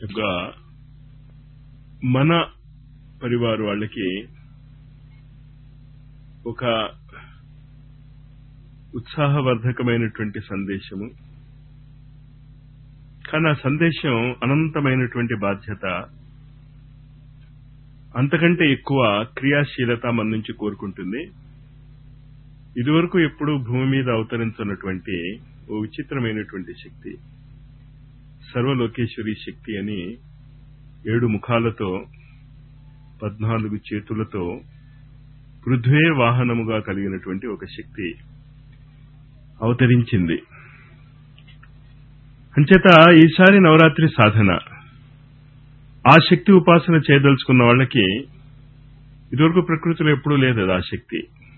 ఇంకా మన పరివారు వాళ్ళకి ఒక ఉత్సాహవర్ధకమైనటువంటి సందేశము కానీ ఆ సందేశం అనంతమైనటువంటి బాధ్యత అంతకంటే ఎక్కువ క్రియాశీలత మన నుంచి కోరుకుంటుంది ఇదివరకు ఎప్పుడు భూమి మీద అవతరించున్నటువంటి ఓ విచిత్రమైనటువంటి శక్తి సర్వలోకేశ్వరి శక్తి అని ఏడు ముఖాలతో పద్నాలుగు చేతులతో పృథ్వే వాహనముగా కలిగినటువంటి ఒక శక్తి అవతరించింది అంచేత ఈసారి నవరాత్రి సాధన ఆ శక్తి ఉపాసన చేయదలుచుకున్న వాళ్ళకి ఇదివరకు ప్రకృతిలో ఎప్పుడూ లేదు అది ఆ శక్తి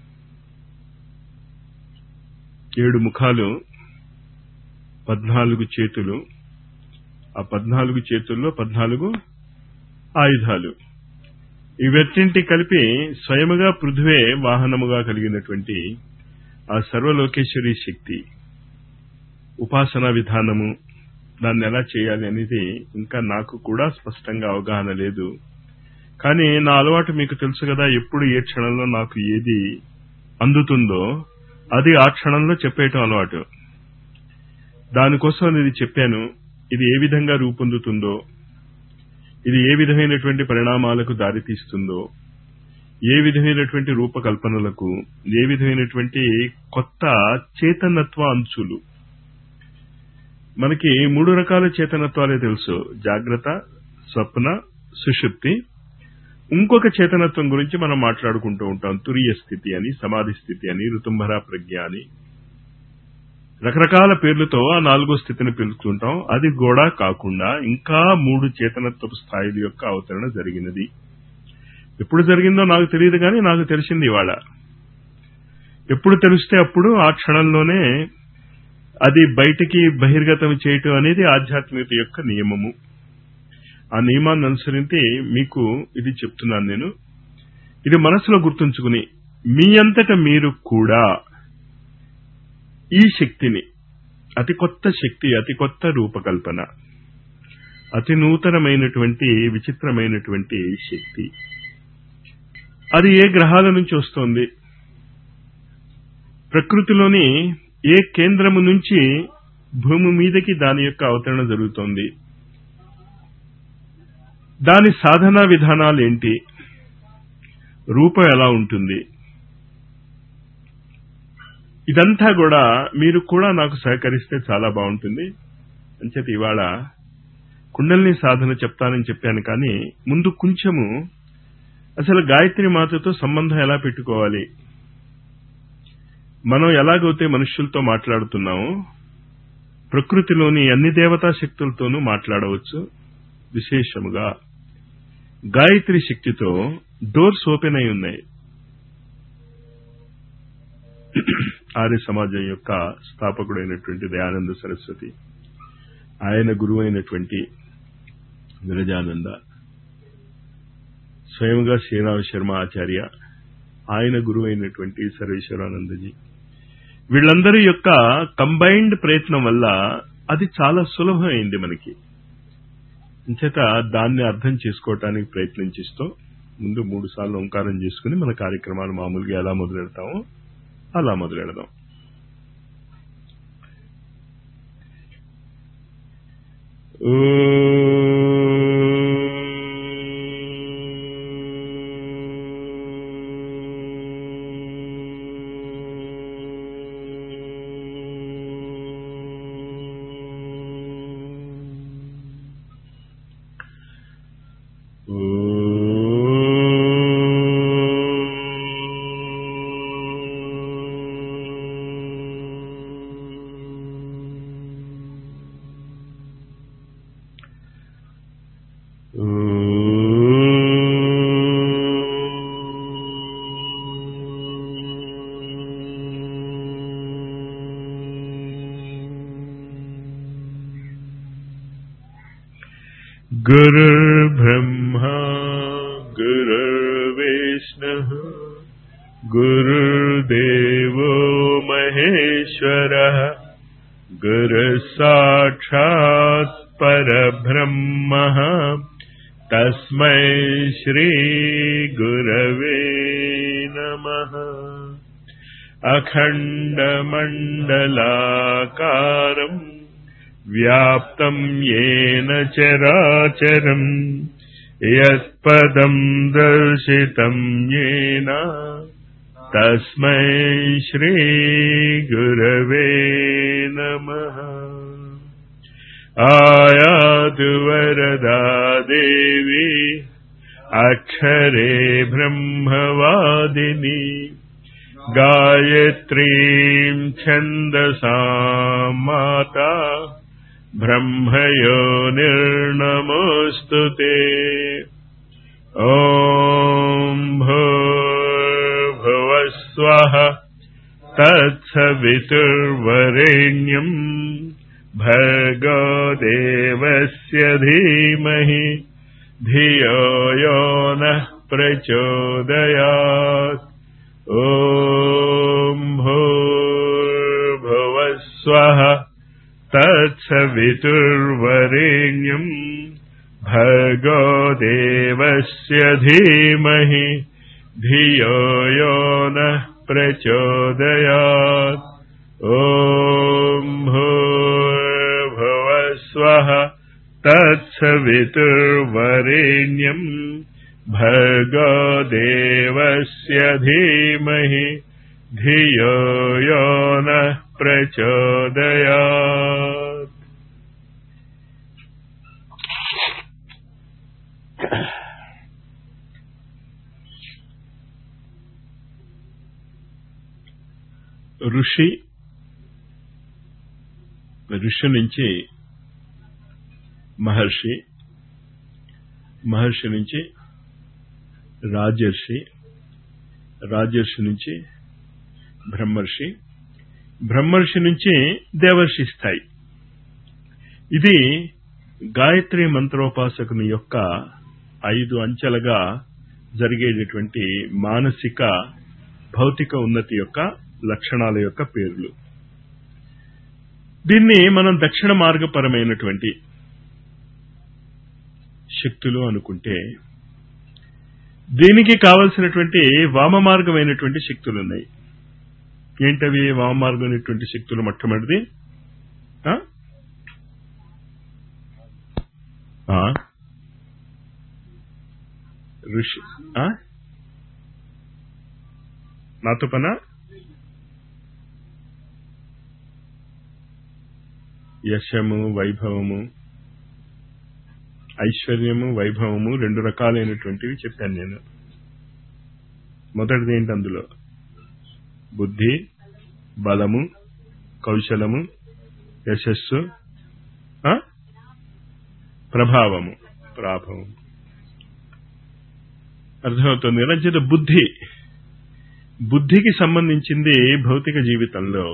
ఏడు ముఖాలు పద్నాలుగు చేతులు ఆ పద్నాలుగు చేతుల్లో పద్నాలుగు ఆయుధాలు ఇవన్నింటి కలిపి స్వయముగా పృథ్వే వాహనముగా కలిగినటువంటి ఆ సర్వలోకేశ్వరి శక్తి ఉపాసనా విధానము దాన్ని ఎలా చేయాలి అనేది ఇంకా నాకు కూడా స్పష్టంగా అవగాహన లేదు కానీ నా అలవాటు మీకు తెలుసు కదా ఎప్పుడు ఏ క్షణంలో నాకు ఏది అందుతుందో అది ఆ క్షణంలో చెప్పేయటం అలవాటు దానికోసం ఇది చెప్పాను ఇది ఏ విధంగా రూపొందుతుందో ఇది ఏ విధమైనటువంటి పరిణామాలకు దారితీస్తుందో ఏ విధమైనటువంటి రూపకల్పనలకు ఏ విధమైనటువంటి కొత్త చేతనత్వ అంచులు మనకి మూడు రకాల చేతనత్వాలే తెలుసు జాగ్రత్త స్వప్న సుషుప్తి ఇంకొక చేతనత్వం గురించి మనం మాట్లాడుకుంటూ ఉంటాం తురియ స్థితి అని సమాధి స్థితి అని ఋతుంభర ప్రజ్ఞ అని రకరకాల పేర్లతో ఆ నాలుగో స్థితిని పిలుచుకుంటాం అది కూడా కాకుండా ఇంకా మూడు చేతనత్వపు స్థాయిల యొక్క అవతరణ జరిగినది ఎప్పుడు జరిగిందో నాకు తెలియదు కానీ నాకు తెలిసింది ఇవాళ ఎప్పుడు తెలిస్తే అప్పుడు ఆ క్షణంలోనే అది బయటికి బహిర్గతం చేయటం అనేది ఆధ్యాత్మికత యొక్క నియమము ఆ నియమాన్ని అనుసరించి మీకు ఇది చెప్తున్నాను నేను ఇది మనసులో గుర్తుంచుకుని మీ అంతట మీరు కూడా ఈ శక్తిని అతి కొత్త శక్తి అతి కొత్త రూపకల్పన అతి నూతనమైనటువంటి విచిత్రమైనటువంటి శక్తి అది ఏ గ్రహాల నుంచి వస్తోంది ప్రకృతిలోని ఏ కేంద్రము నుంచి భూమి మీదకి దాని యొక్క అవతరణ జరుగుతోంది దాని సాధనా విధానాలు ఏంటి రూపం ఎలా ఉంటుంది ఇదంతా కూడా మీరు కూడా నాకు సహకరిస్తే చాలా బాగుంటుంది అంచేత ఇవాళ కుండల్ని సాధన చెప్తానని చెప్పాను కానీ ముందు కొంచెము అసలు గాయత్రి మాతతో సంబంధం ఎలా పెట్టుకోవాలి మనం ఎలాగైతే మనుష్యులతో మాట్లాడుతున్నామో ప్రకృతిలోని అన్ని దేవతా శక్తులతోనూ మాట్లాడవచ్చు విశేషముగా గాయత్రి శక్తితో డోర్స్ ఓపెన్ అయి ఉన్నాయి ఆర్య సమాజం యొక్క స్థాపకుడైనటువంటి దయానంద సరస్వతి ఆయన గురువు అయినటువంటి విరజానంద స్వయంగా శ్రీరామ శర్మ ఆచార్య ఆయన గురువు అయినటువంటి సర్వేశ్వరానందజీ వీళ్ళందరి యొక్క కంబైన్డ్ ప్రయత్నం వల్ల అది చాలా సులభమైంది మనకి అంచేత దాన్ని అర్థం చేసుకోవటానికి ప్రయత్నించిస్తూ ముందు మూడు సార్లు ఓంకారం చేసుకుని మన కార్యక్రమాలు మామూలుగా ఎలా మొదలెడతామో అలా మొదలెడదాం गुरुर्ब्रह्मा गुरुर्विष्णुः गुरुर्देवो महेश्वरः गुरुः साक्षात् परब्रह्मः तस्मै श्रीगुरवे नमः अखण्डमण्डलाकारम् व्याप्तम् येन चराचरम् यत्पदम् दर्शितम् येन तस्मै श्रीगुरवे नमः आयातु वरदा देवी अक्षरे ब्रह्मवादिनी गायत्रीम् छन्दसा माता ब्रह्मयो निर्नमोऽस्तु ते ॐ भूर्भुवस्वः तत्सवितुर्वरेण्यम् भर्गो देवस्य धीमहि धियो यो नः प्रचोदयात् ॐ भूर्भुवस्वः तत्सवितुर्वरेण्यम् भर्गो देवस्य धीमहि धियो यो नः प्रचोदयात् ॐ भूर्भुवस्वः तत्सवितुर्वरेण्यम् भर्गो देवस्य धीमहि धियो यो नः प्रचोदयात् ఋషి ఋషి నుంచి మహర్షి మహర్షి నుంచి రాజర్షి రాజర్షి నుంచి బ్రహ్మర్షి బ్రహ్మర్షి నుంచి దేవర్షి స్థాయి ఇది గాయత్రి మంత్రోపాసకుని యొక్క ఐదు అంచెలుగా జరిగేటటువంటి మానసిక భౌతిక ఉన్నతి యొక్క లక్షణాల యొక్క పేర్లు దీన్ని మనం దక్షిణ మార్గపరమైనటువంటి శక్తులు అనుకుంటే దీనికి కావలసినటువంటి వామ మార్గమైనటువంటి శక్తులు ఉన్నాయి ఏంటవి వామ మార్గమైనటువంటి శక్తులు మొట్టమొదటిది ఆ? ఆ? ఋషి ఆ? నాతో పనా యశము వైభవము ఐశ్వర్యము వైభవము రెండు రకాలైనటువంటివి చెప్పాను నేను మొదటిది ఏంటి అందులో బుద్ధి బలము కౌశలము యశస్సు ఆ? ప్రభావము ప్రాభవం అర్థమవుతుంది కదా చేత బుద్ధి బుద్ధికి సంబంధించింది భౌతిక జీవితంలో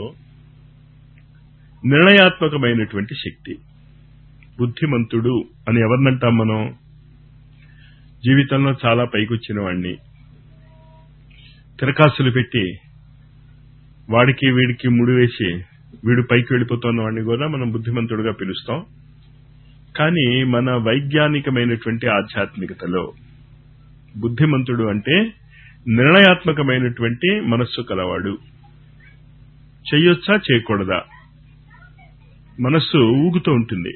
నిర్ణయాత్మకమైనటువంటి శక్తి బుద్ధిమంతుడు అని ఎవరినంటాం మనం జీవితంలో చాలా పైకొచ్చిన వాడిని తిరకాసులు పెట్టి వాడికి వీడికి ముడి వేసి వీడు పైకి వెళ్ళిపోతున్న వాడిని కూడా మనం బుద్ధిమంతుడుగా పిలుస్తాం కానీ మన వైజ్ఞానికమైనటువంటి ఆధ్యాత్మికతలో బుద్ధిమంతుడు అంటే నిర్ణయాత్మకమైనటువంటి మనస్సు కలవాడు చెయ్యొచ్చా చేయకూడదా మనస్సు ఊగుతూ ఉంటుంది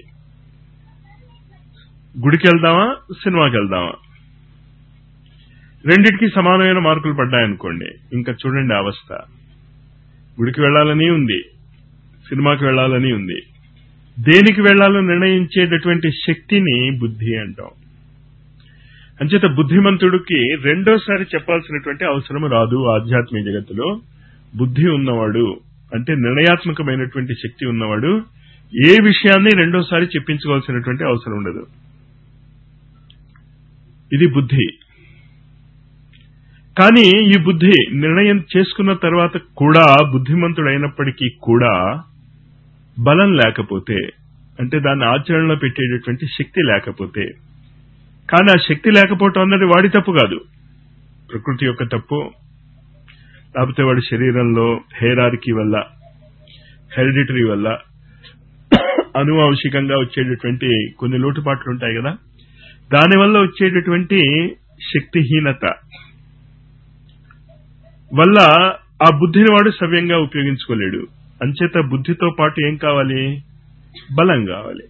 గుడికి వెళ్దామా సినిమాకి వెళ్దామా రెండిటికి సమానమైన మార్కులు పడ్డాయనుకోండి ఇంకా చూడండి అవస్థ గుడికి వెళ్ళాలని ఉంది సినిమాకి వెళ్ళాలని ఉంది దేనికి వెళ్లాలో నిర్ణయించేటటువంటి శక్తిని బుద్ధి అంటాం అంచేత బుద్ధిమంతుడికి రెండోసారి చెప్పాల్సినటువంటి అవసరం రాదు ఆధ్యాత్మిక జగత్తులో బుద్ధి ఉన్నవాడు అంటే నిర్ణయాత్మకమైనటువంటి శక్తి ఉన్నవాడు ఏ విషయాన్ని రెండోసారి చెప్పించుకోవాల్సినటువంటి అవసరం ఉండదు ఇది బుద్ధి కానీ ఈ బుద్ధి నిర్ణయం చేసుకున్న తర్వాత కూడా బుద్ధిమంతుడైనప్పటికీ కూడా బలం లేకపోతే అంటే దాన్ని ఆచరణలో పెట్టేటటువంటి శక్తి లేకపోతే కానీ ఆ శక్తి లేకపోవటం అన్నది వాడి తప్పు కాదు ప్రకృతి యొక్క తప్పు లేకపోతే వాడి శరీరంలో హెయిరార్కీ వల్ల హెరిడిటరీ వల్ల అనువంశికంగా వచ్చేటటువంటి కొన్ని లోటుపాట్లు ఉంటాయి కదా దానివల్ల వచ్చేటటువంటి శక్తిహీనత వల్ల ఆ బుద్ధిని వాడు సవ్యంగా ఉపయోగించుకోలేడు అంచేత బుద్ధితో పాటు ఏం కావాలి బలం కావాలి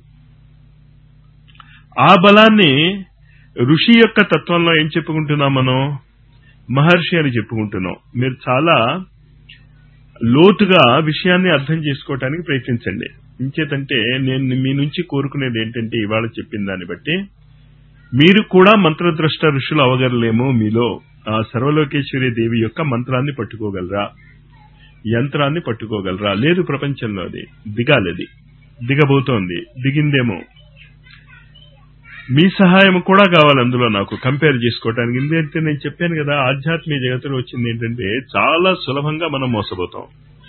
ఆ బలాన్ని ఋషి యొక్క తత్వంలో ఏం చెప్పుకుంటున్నాం మనం మహర్షి అని చెప్పుకుంటున్నాం మీరు చాలా లోతుగా విషయాన్ని అర్థం చేసుకోవటానికి ప్రయత్నించండి ఇంచేతంటే నేను మీ నుంచి కోరుకునేది ఏంటంటే ఇవాళ చెప్పిన దాన్ని బట్టి మీరు కూడా మంత్రద్రష్ట ఋషులు అవగలలేమో మీలో ఆ సర్వలోకేశ్వరి దేవి యొక్క మంత్రాన్ని పట్టుకోగలరా యంత్రాన్ని పట్టుకోగలరా లేదు ప్రపంచంలో అది దిగాలది దిగబోతోంది దిగిందేమో మీ సహాయం కూడా కావాలి అందులో నాకు కంపేర్ చేసుకోవటానికి ఎందుకంటే నేను చెప్పాను కదా ఆధ్యాత్మిక జగత్తులో వచ్చింది ఏంటంటే చాలా సులభంగా మనం మోసపోతాం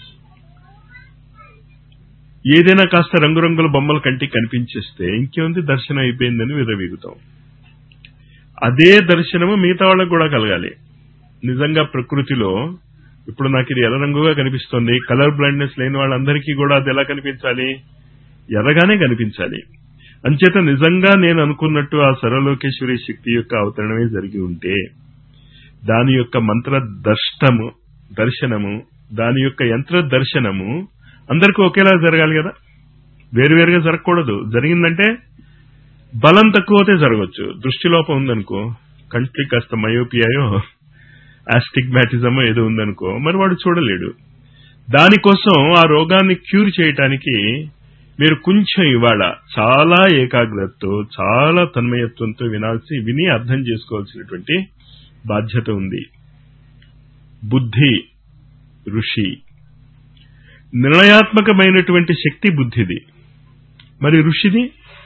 ఏదైనా కాస్త రంగురంగుల బొమ్మల కంటికి కనిపించేస్తే ఇంకేముంది దర్శనం అయిపోయిందని విరవీగుతాం అదే దర్శనము మిగతా వాళ్ళకు కూడా కలగాలి నిజంగా ప్రకృతిలో ఇప్పుడు నాకు ఇది ఎర్ర రంగుగా కనిపిస్తుంది కలర్ బ్లైండ్నెస్ లేని వాళ్ళందరికీ కూడా అది ఎలా కనిపించాలి ఎర్రగానే కనిపించాలి అంచేత నిజంగా నేను అనుకున్నట్టు ఆ సర్వలోకేశ్వరి శక్తి యొక్క అవతరణమే జరిగి ఉంటే దాని యొక్క మంత్ర దర్శనము దర్శనము దాని యొక్క యంత్ర దర్శనము అందరికీ ఒకేలా జరగాలి కదా వేరువేరుగా జరగకూడదు జరిగిందంటే బలం తక్కువతే జరగచ్చు దృష్టిలోపం ఉందనుకో కంటికి కాస్త మయోపియాయో ఆస్టిగ్మాటిజమో ఏదో ఉందనుకో మరి వాడు చూడలేడు దానికోసం ఆ రోగాన్ని క్యూర్ చేయటానికి మీరు కొంచెం ఇవాళ చాలా ఏకాగ్రతతో చాలా తన్మయత్వంతో వినాల్సి విని అర్థం చేసుకోవాల్సినటువంటి బాధ్యత ఉంది బుద్ధి ఋషి నిర్ణయాత్మకమైనటువంటి శక్తి బుద్ధిది మరి ఋషిది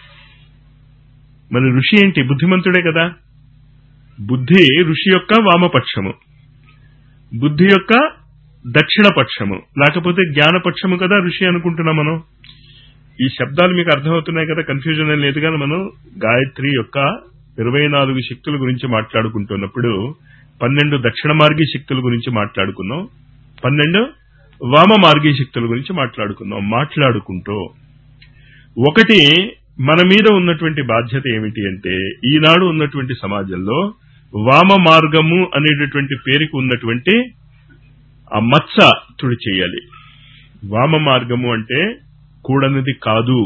మరి ఋషి ఏంటి బుద్ధిమంతుడే కదా బుద్ధి ఋషి యొక్క వామపక్షము బుద్ధి యొక్క దక్షిణ పక్షము లేకపోతే జ్ఞానపక్షము కదా ఋషి అనుకుంటున్నాం మనం ఈ శబ్దాలు మీకు అర్థమవుతున్నాయి కదా కన్ఫ్యూజన్ ఏం లేదు కానీ మనం గాయత్రి యొక్క ఇరవై నాలుగు శక్తుల గురించి మాట్లాడుకుంటున్నప్పుడు పన్నెండు దక్షిణ మార్గీ శక్తుల గురించి మాట్లాడుకున్నాం పన్నెండు వామ మార్గీ శక్తుల గురించి మాట్లాడుకున్నాం మాట్లాడుకుంటూ ఒకటి మన మీద ఉన్నటువంటి బాధ్యత ఏమిటి అంటే ఈనాడు ఉన్నటువంటి సమాజంలో వామ మార్గము అనేటటువంటి పేరుకు ఉన్నటువంటి ఆ మచ్చ తుడి చేయాలి వామ మార్గము అంటే కూడనిది కాదు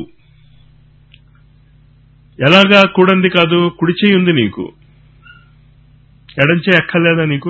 ఎలాగా కూడంది కాదు కుడి చేయి ఉంది నీకు ఎడంచే ఎక్కర్లేదా నీకు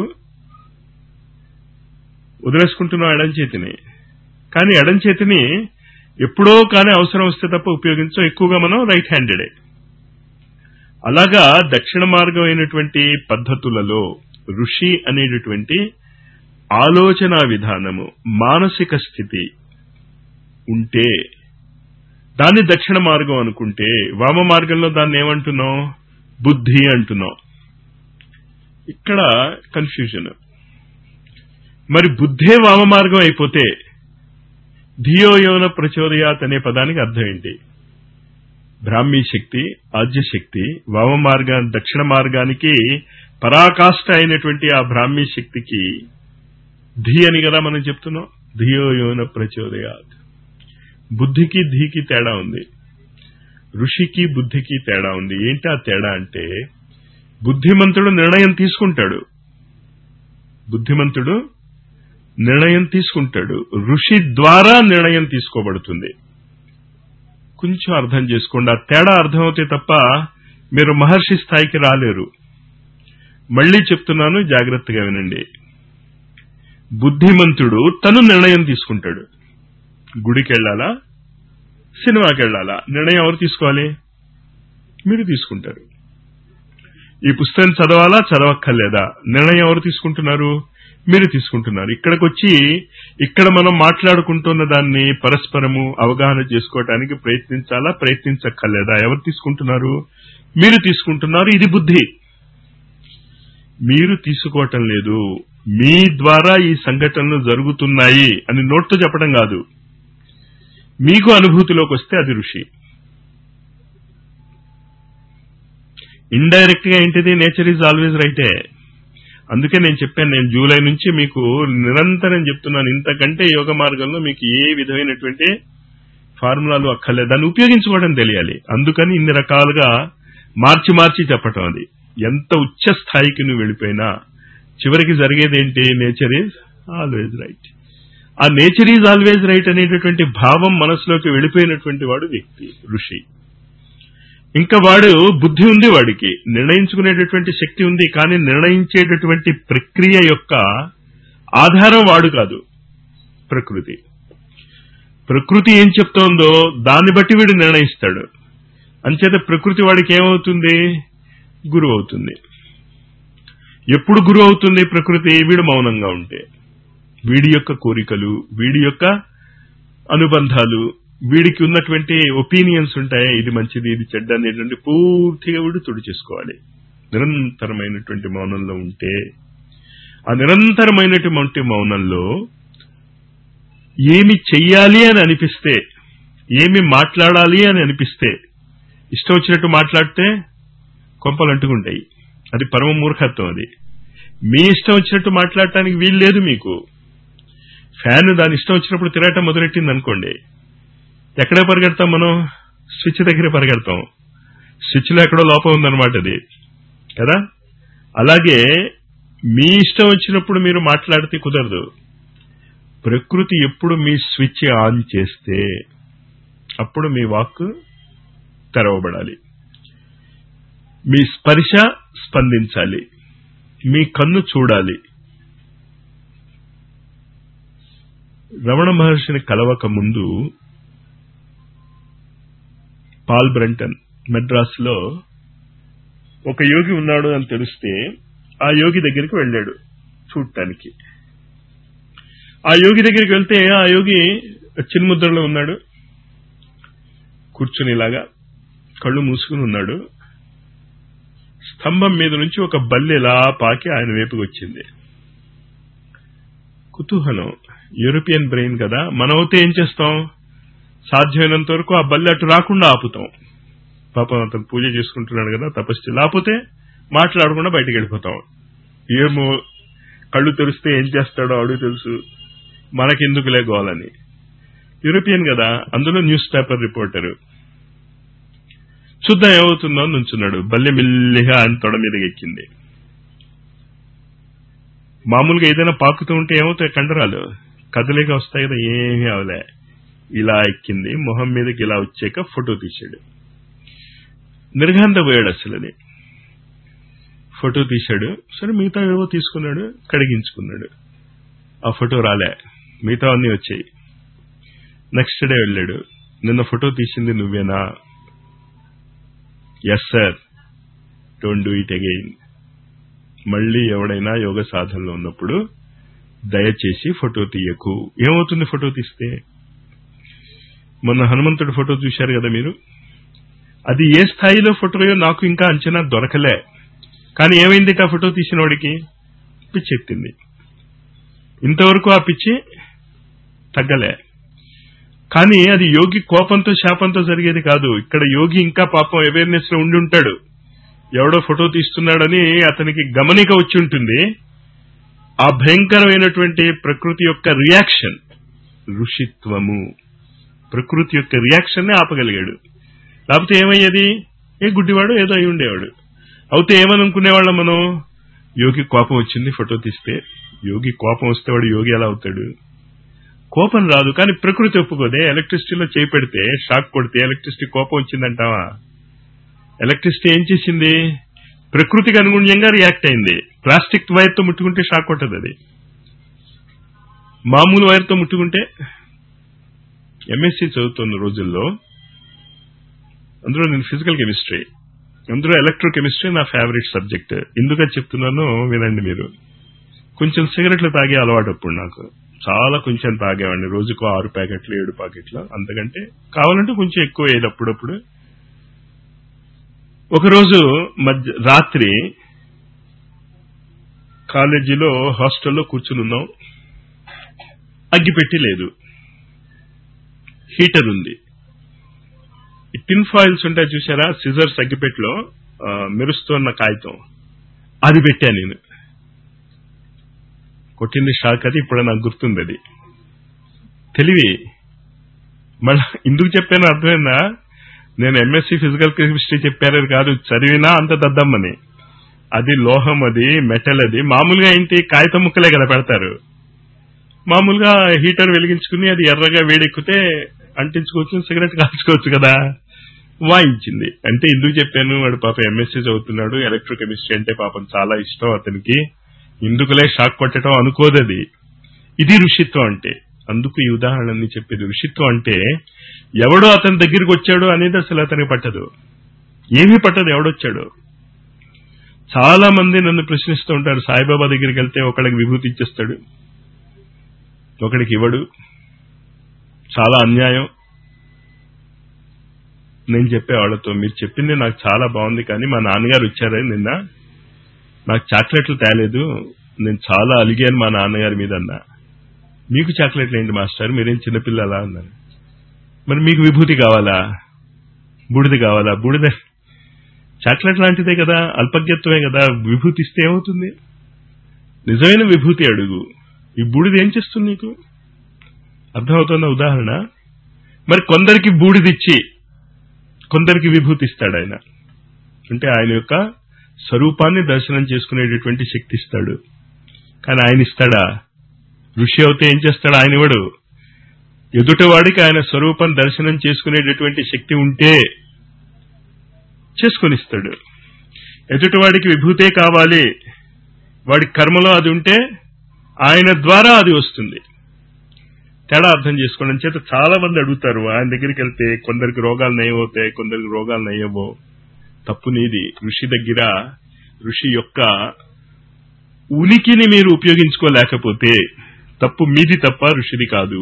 వదిలేసుకుంటున్నావు ఎడం చేతిని కానీ ఎడం చేతిని ఎప్పుడో కానీ అవసరం వస్తే తప్ప ఉపయోగించం ఎక్కువగా మనం రైట్ హ్యాండెడే అలాగా దక్షిణ మార్గం అయినటువంటి పద్ధతులలో ఋషి అనేటటువంటి ఆలోచన విధానము మానసిక స్థితి ఉంటే దాన్ని దక్షిణ మార్గం అనుకుంటే వామ మార్గంలో దాన్ని ఏమంటున్నాం బుద్ధి అంటున్నాం ఇక్కడ కన్ఫ్యూజన్ మరి బుద్ధే వామ మార్గం అయిపోతే ధియో యోన ప్రచోదయాత్ అనే పదానికి అర్థం ఏంటి బ్రాహ్మీ శక్తి ఆద్యశక్తి వామ మార్గా దక్షిణ మార్గానికి పరాకాష్ట అయినటువంటి ఆ బ్రాహ్మీ శక్తికి ధీ అని కదా మనం చెప్తున్నాం ధియో యోన ప్రచోదయాత్ బుద్ధికి ధీకి తేడా ఉంది ఋషికి బుద్ధికి తేడా ఉంది ఏంటి ఆ తేడా అంటే బుద్ధిమంతుడు నిర్ణయం తీసుకుంటాడు బుద్ధిమంతుడు నిర్ణయం తీసుకుంటాడు ఋషి ద్వారా నిర్ణయం తీసుకోబడుతుంది కొంచెం అర్థం చేసుకోండి ఆ తేడా అర్థమవుతే తప్ప మీరు మహర్షి స్థాయికి రాలేరు మళ్లీ చెప్తున్నాను జాగ్రత్తగా వినండి బుద్ధిమంతుడు తను నిర్ణయం తీసుకుంటాడు గుడికి వెళ్ళాలా సినిమాకి వెళ్ళాలా నిర్ణయం ఎవరు తీసుకోవాలి మీరు తీసుకుంటారు ఈ పుస్తకం చదవాలా చదవక్కర్లేదా నిర్ణయం ఎవరు తీసుకుంటున్నారు మీరు తీసుకుంటున్నారు ఇక్కడికి వచ్చి ఇక్కడ మనం మాట్లాడుకుంటున్న దాన్ని పరస్పరము అవగాహన చేసుకోవటానికి ప్రయత్నించాలా ప్రయత్నించక్కర్లేదా ఎవరు తీసుకుంటున్నారు మీరు తీసుకుంటున్నారు ఇది బుద్ధి మీరు తీసుకోవటం లేదు మీ ద్వారా ఈ సంఘటనలు జరుగుతున్నాయి అని నోట్తో చెప్పడం కాదు మీకు అనుభూతిలోకి వస్తే అది ఋషి ఇండైరెక్ట్ గా ఏంటిది నేచర్ ఈజ్ ఆల్వేజ్ రైటే అందుకే నేను చెప్పాను నేను జూలై నుంచి మీకు నిరంతరం చెప్తున్నాను ఇంతకంటే యోగ మార్గంలో మీకు ఏ విధమైనటువంటి ఫార్ములాలు అక్కర్లేదు దాన్ని ఉపయోగించుకోవడం తెలియాలి అందుకని ఇన్ని రకాలుగా మార్చి మార్చి చెప్పటం అది ఎంత ఉచ్చ స్థాయికి నువ్వు వెళ్ళిపోయినా చివరికి జరిగేది ఏంటి నేచర్ ఈజ్ ఆల్వేజ్ రైట్ ఆ నేచర్ ఈజ్ ఆల్వేజ్ రైట్ అనేటటువంటి భావం మనసులోకి వెళ్ళిపోయినటువంటి వాడు వ్యక్తి ఋషి ఇంకా వాడు బుద్ధి ఉంది వాడికి నిర్ణయించుకునేటటువంటి శక్తి ఉంది కానీ నిర్ణయించేటటువంటి ప్రక్రియ యొక్క ఆధారం వాడు కాదు ప్రకృతి ప్రకృతి ఏం చెప్తోందో దాన్ని బట్టి వీడు నిర్ణయిస్తాడు అంచేత ప్రకృతి వాడికి ఏమవుతుంది గురువు అవుతుంది ఎప్పుడు గురువు అవుతుంది ప్రకృతి వీడు మౌనంగా ఉంటే వీడి యొక్క కోరికలు వీడి యొక్క అనుబంధాలు వీడికి ఉన్నటువంటి ఒపీనియన్స్ ఉంటాయి ఇది మంచిది ఇది చెడ్డ అనేటువంటి పూర్తిగా వీడు తుడి చేసుకోవాలి నిరంతరమైనటువంటి మౌనంలో ఉంటే ఆ నిరంతరమైనటువంటి మౌనంలో ఏమి చెయ్యాలి అని అనిపిస్తే ఏమి మాట్లాడాలి అని అనిపిస్తే ఇష్టం వచ్చినట్టు మాట్లాడితే కొంపలు అంటుకుంటాయి అది పరమ మూర్ఖత్వం అది మీ ఇష్టం వచ్చినట్టు మాట్లాడటానికి వీలు లేదు మీకు ఫ్యాన్ దాని ఇష్టం వచ్చినప్పుడు తిరగటం మొదలెట్టింది అనుకోండి ఎక్కడే పరిగెడతాం మనం స్విచ్ దగ్గర పరిగెడతాం స్విచ్లో ఎక్కడో లోపం ఉందన్నమాట అది కదా అలాగే మీ ఇష్టం వచ్చినప్పుడు మీరు మాట్లాడితే కుదరదు ప్రకృతి ఎప్పుడు మీ స్విచ్ ఆన్ చేస్తే అప్పుడు మీ వాక్ తెరవబడాలి మీ స్పర్శ స్పందించాలి మీ కన్ను చూడాలి రమణ మహర్షిని కలవక ముందు పాల్ బ్రంటన్ మెడ్రాస్ లో ఒక యోగి ఉన్నాడు అని తెలిస్తే ఆ యోగి దగ్గరికి వెళ్ళాడు చూడటానికి ఆ యోగి దగ్గరికి వెళ్తే ఆ యోగి చిన్ముద్రలో ఉన్నాడు కూర్చునిలాగా కళ్ళు మూసుకుని ఉన్నాడు స్తంభం మీద నుంచి ఒక బల్లి ఎలా పాకి ఆయన వైపుకి వచ్చింది కుతూహలం యూరోపియన్ బ్రెయిన్ కదా మనమైతే ఏం చేస్తాం సాధ్యమైనంత వరకు ఆ బల్లి అటు రాకుండా ఆపుతాం పాపం అతను పూజ చేసుకుంటున్నాడు కదా తపస్సు లేకపోతే మాట్లాడకుండా బయటికి వెళ్ళిపోతాం ఏమో కళ్ళు తెరిస్తే ఏం చేస్తాడో అడుగు తెలుసు మనకెందుకు లేకోవాలని యూరోపియన్ కదా అందులో న్యూస్ పేపర్ రిపోర్టరు చూద్దాం ఏమవుతుందో అని నుంచున్నాడు బల్లె మెల్లిగా ఆయన తొడ మీదకి ఎక్కింది మామూలుగా ఏదైనా పాకుతూ ఉంటే ఏమవుతాయి కండరాలు కదలిక వస్తాయి కదా ఏమీ అవలే ఇలా ఎక్కింది మొహం మీదకి ఇలా వచ్చాక ఫోటో తీశాడు నిర్ఘాంత పోయాడు అసలు అది ఫోటో తీశాడు సరే మిగతా ఏవో తీసుకున్నాడు కడిగించుకున్నాడు ఆ ఫోటో రాలే మిగతా అన్ని వచ్చాయి నెక్స్ట్ డే వెళ్ళాడు నిన్న ఫోటో తీసింది నువ్వేనా yes sir don't do it again మళ్ళీ ఎవడైనా యోగ సాధనలో ఉన్నప్పుడు దయచేసి ఫోటో తీయకు ఏమవుతుంది ఫోటో తీస్తే మొన్న హనుమంతుడి ఫోటో చూశారు కదా మీరు అది ఏ స్థాయిలో ఫోటోయో నాకు ఇంకా అంచనా దొరకలే కానీ ఏమైంది ఆ ఫోటో తీసిన వాడికి పిచ్చెత్తింది ఇంతవరకు ఆ పిచ్చి తగ్గలే కానీ అది యోగి కోపంతో శాపంతో జరిగేది కాదు ఇక్కడ యోగి ఇంకా పాపం అవేర్నెస్ లో ఉండి ఉంటాడు ఎవడో ఫోటో తీస్తున్నాడని అతనికి గమనిక వచ్చి ఉంటుంది ఆ భయంకరమైనటువంటి ప్రకృతి యొక్క రియాక్షన్ ఋషిత్వము ప్రకృతి యొక్క రియాక్షన్ ని ఆపగలిగాడు లేకపోతే ఏమయ్యేది ఏ గుడ్డివాడు ఏదో అయి ఉండేవాడు అయితే ఏమనుకునేవాళ్ళం మనం యోగి కోపం వచ్చింది ఫోటో తీస్తే యోగి కోపం వస్తే వాడు యోగి ఎలా అవుతాడు కోపం రాదు కానీ ప్రకృతి ఒప్పుకోదే ఎలక్ట్రిసిటీలో చేయి పెడితే షాక్ కొడితే ఎలక్ట్రిసిటీ కోపం వచ్చిందంటావా ఎలక్ట్రిసిటీ ఏం చేసింది ప్రకృతికి అనుగుణ్యంగా రియాక్ట్ అయింది ప్లాస్టిక్ వైర్తో ముట్టుకుంటే షాక్ కొట్టదు అది మామూలు వైర్తో ముట్టుకుంటే ఎంఎస్సీ చదువుతున్న రోజుల్లో అందులో నేను ఫిజికల్ కెమిస్ట్రీ అందులో ఎలక్ట్రో కెమిస్ట్రీ నా ఫేవరెట్ సబ్జెక్ట్ ఎందుకని చెప్తున్నానో వినండి మీరు కొంచెం సిగరెట్లు తాగే అలవాటు అప్పుడు నాకు చాలా కొంచెం తాగేవాడిని రోజుకు ఆరు ప్యాకెట్లు ఏడు ప్యాకెట్లు అంతకంటే కావాలంటే కొంచెం ఎక్కువ అయ్యేది అప్పుడప్పుడు ఒకరోజు మధ్య రాత్రి కాలేజీలో హాస్టల్లో కూర్చుని ఉన్నాం అగ్గిపెట్టి లేదు హీటర్ ఉంది ఈ టిన్ ఫాయిల్స్ ఉంటాయి చూసారా సిజర్స్ అగ్గిపెట్టిలో ఆ, మెరుస్తున్న కాగితం అది పెట్టా నేను కొట్టింది షాక్ అది ఇప్పుడు నాకు గుర్తుంది అది తెలివి మళ్ళీ ఎందుకు చెప్పాను అర్థమైందా నేను ఎంఎస్సి ఫిజికల్ కెమిస్ట్రీ చెప్పారని కాదు చదివినా అంత దద్దమ్మని అది లోహం అది మెటల్ అది మామూలుగా ఏంటి కాగితం ముక్కలే కదా పెడతారు మామూలుగా హీటర్ వెలిగించుకుని అది ఎర్రగా వేడెక్కితే అంటించుకోవచ్చు సిగరెట్ కాల్చుకోవచ్చు కదా వాయించింది అంటే ఎందుకు చెప్పాను వాడు పాప ఎంఎస్సీ చదువుతున్నాడు ఎలక్ట్రోకెమిస్ట్రీ అంటే పాపం చాలా ఇష్టం అతనికి ఎందుకులే షాక్ కొట్టడం అనుకోదది ఇది ఋషిత్వం అంటే అందుకు ఈ ఉదాహరణని చెప్పేది ఋషిత్వం అంటే ఎవడో అతని దగ్గరికి వచ్చాడు అనేది అసలు అతనికి పట్టదు ఏమీ పట్టదు ఎవడొచ్చాడు చాలా మంది నన్ను ప్రశ్నిస్తూ ఉంటారు సాయిబాబా దగ్గరికి వెళ్తే ఒకళ్ళకి విభూతి ఇచ్చేస్తాడు ఒకడికి ఇవ్వడు చాలా అన్యాయం నేను చెప్పే వాళ్ళతో మీరు చెప్పింది నాకు చాలా బాగుంది కానీ మా నాన్నగారు వచ్చారే నిన్న నాకు చాక్లెట్లు తేలేదు నేను చాలా అలిగాను మా నాన్నగారి మీద అన్నా మీకు చాక్లెట్లు ఏంటి మాస్టర్ మీరేం చిన్నపిల్లలా అన్నాను మరి మీకు విభూతి కావాలా బూడిద కావాలా బూడిద చాక్లెట్ లాంటిదే కదా అల్పజ్ఞత్వమే కదా విభూతి ఇస్తే ఏమవుతుంది నిజమైన విభూతి అడుగు ఈ బూడిద ఏం చేస్తుంది నీకు అర్థమవుతున్న ఉదాహరణ మరి కొందరికి బూడిదిచ్చి కొందరికి విభూతి ఇస్తాడు ఆయన అంటే ఆయన యొక్క స్వరూపాన్ని దర్శనం చేసుకునేటటువంటి శక్తి ఇస్తాడు కానీ ఆయన ఇస్తాడా ఋషి అవుతే ఏం చేస్తాడు ఆయన ఇవ్వడు ఎదుటివాడికి ఆయన స్వరూపం దర్శనం చేసుకునేటటువంటి శక్తి ఉంటే చేసుకొనిస్తాడు ఎదుటివాడికి విభూతే కావాలి వాడి కర్మలో అది ఉంటే ఆయన ద్వారా అది వస్తుంది తేడా అర్థం చేసుకోవడం చేత చాలా మంది అడుగుతారు ఆయన దగ్గరికి వెళ్తే కొందరికి రోగాలు నయమవుతాయి కొందరికి రోగాలు నయ్యవో తప్పు నీది ఋషి దగ్గర ఋషి యొక్క ఉనికిని మీరు ఉపయోగించుకోలేకపోతే తప్పు మీది తప్ప ఋషిది కాదు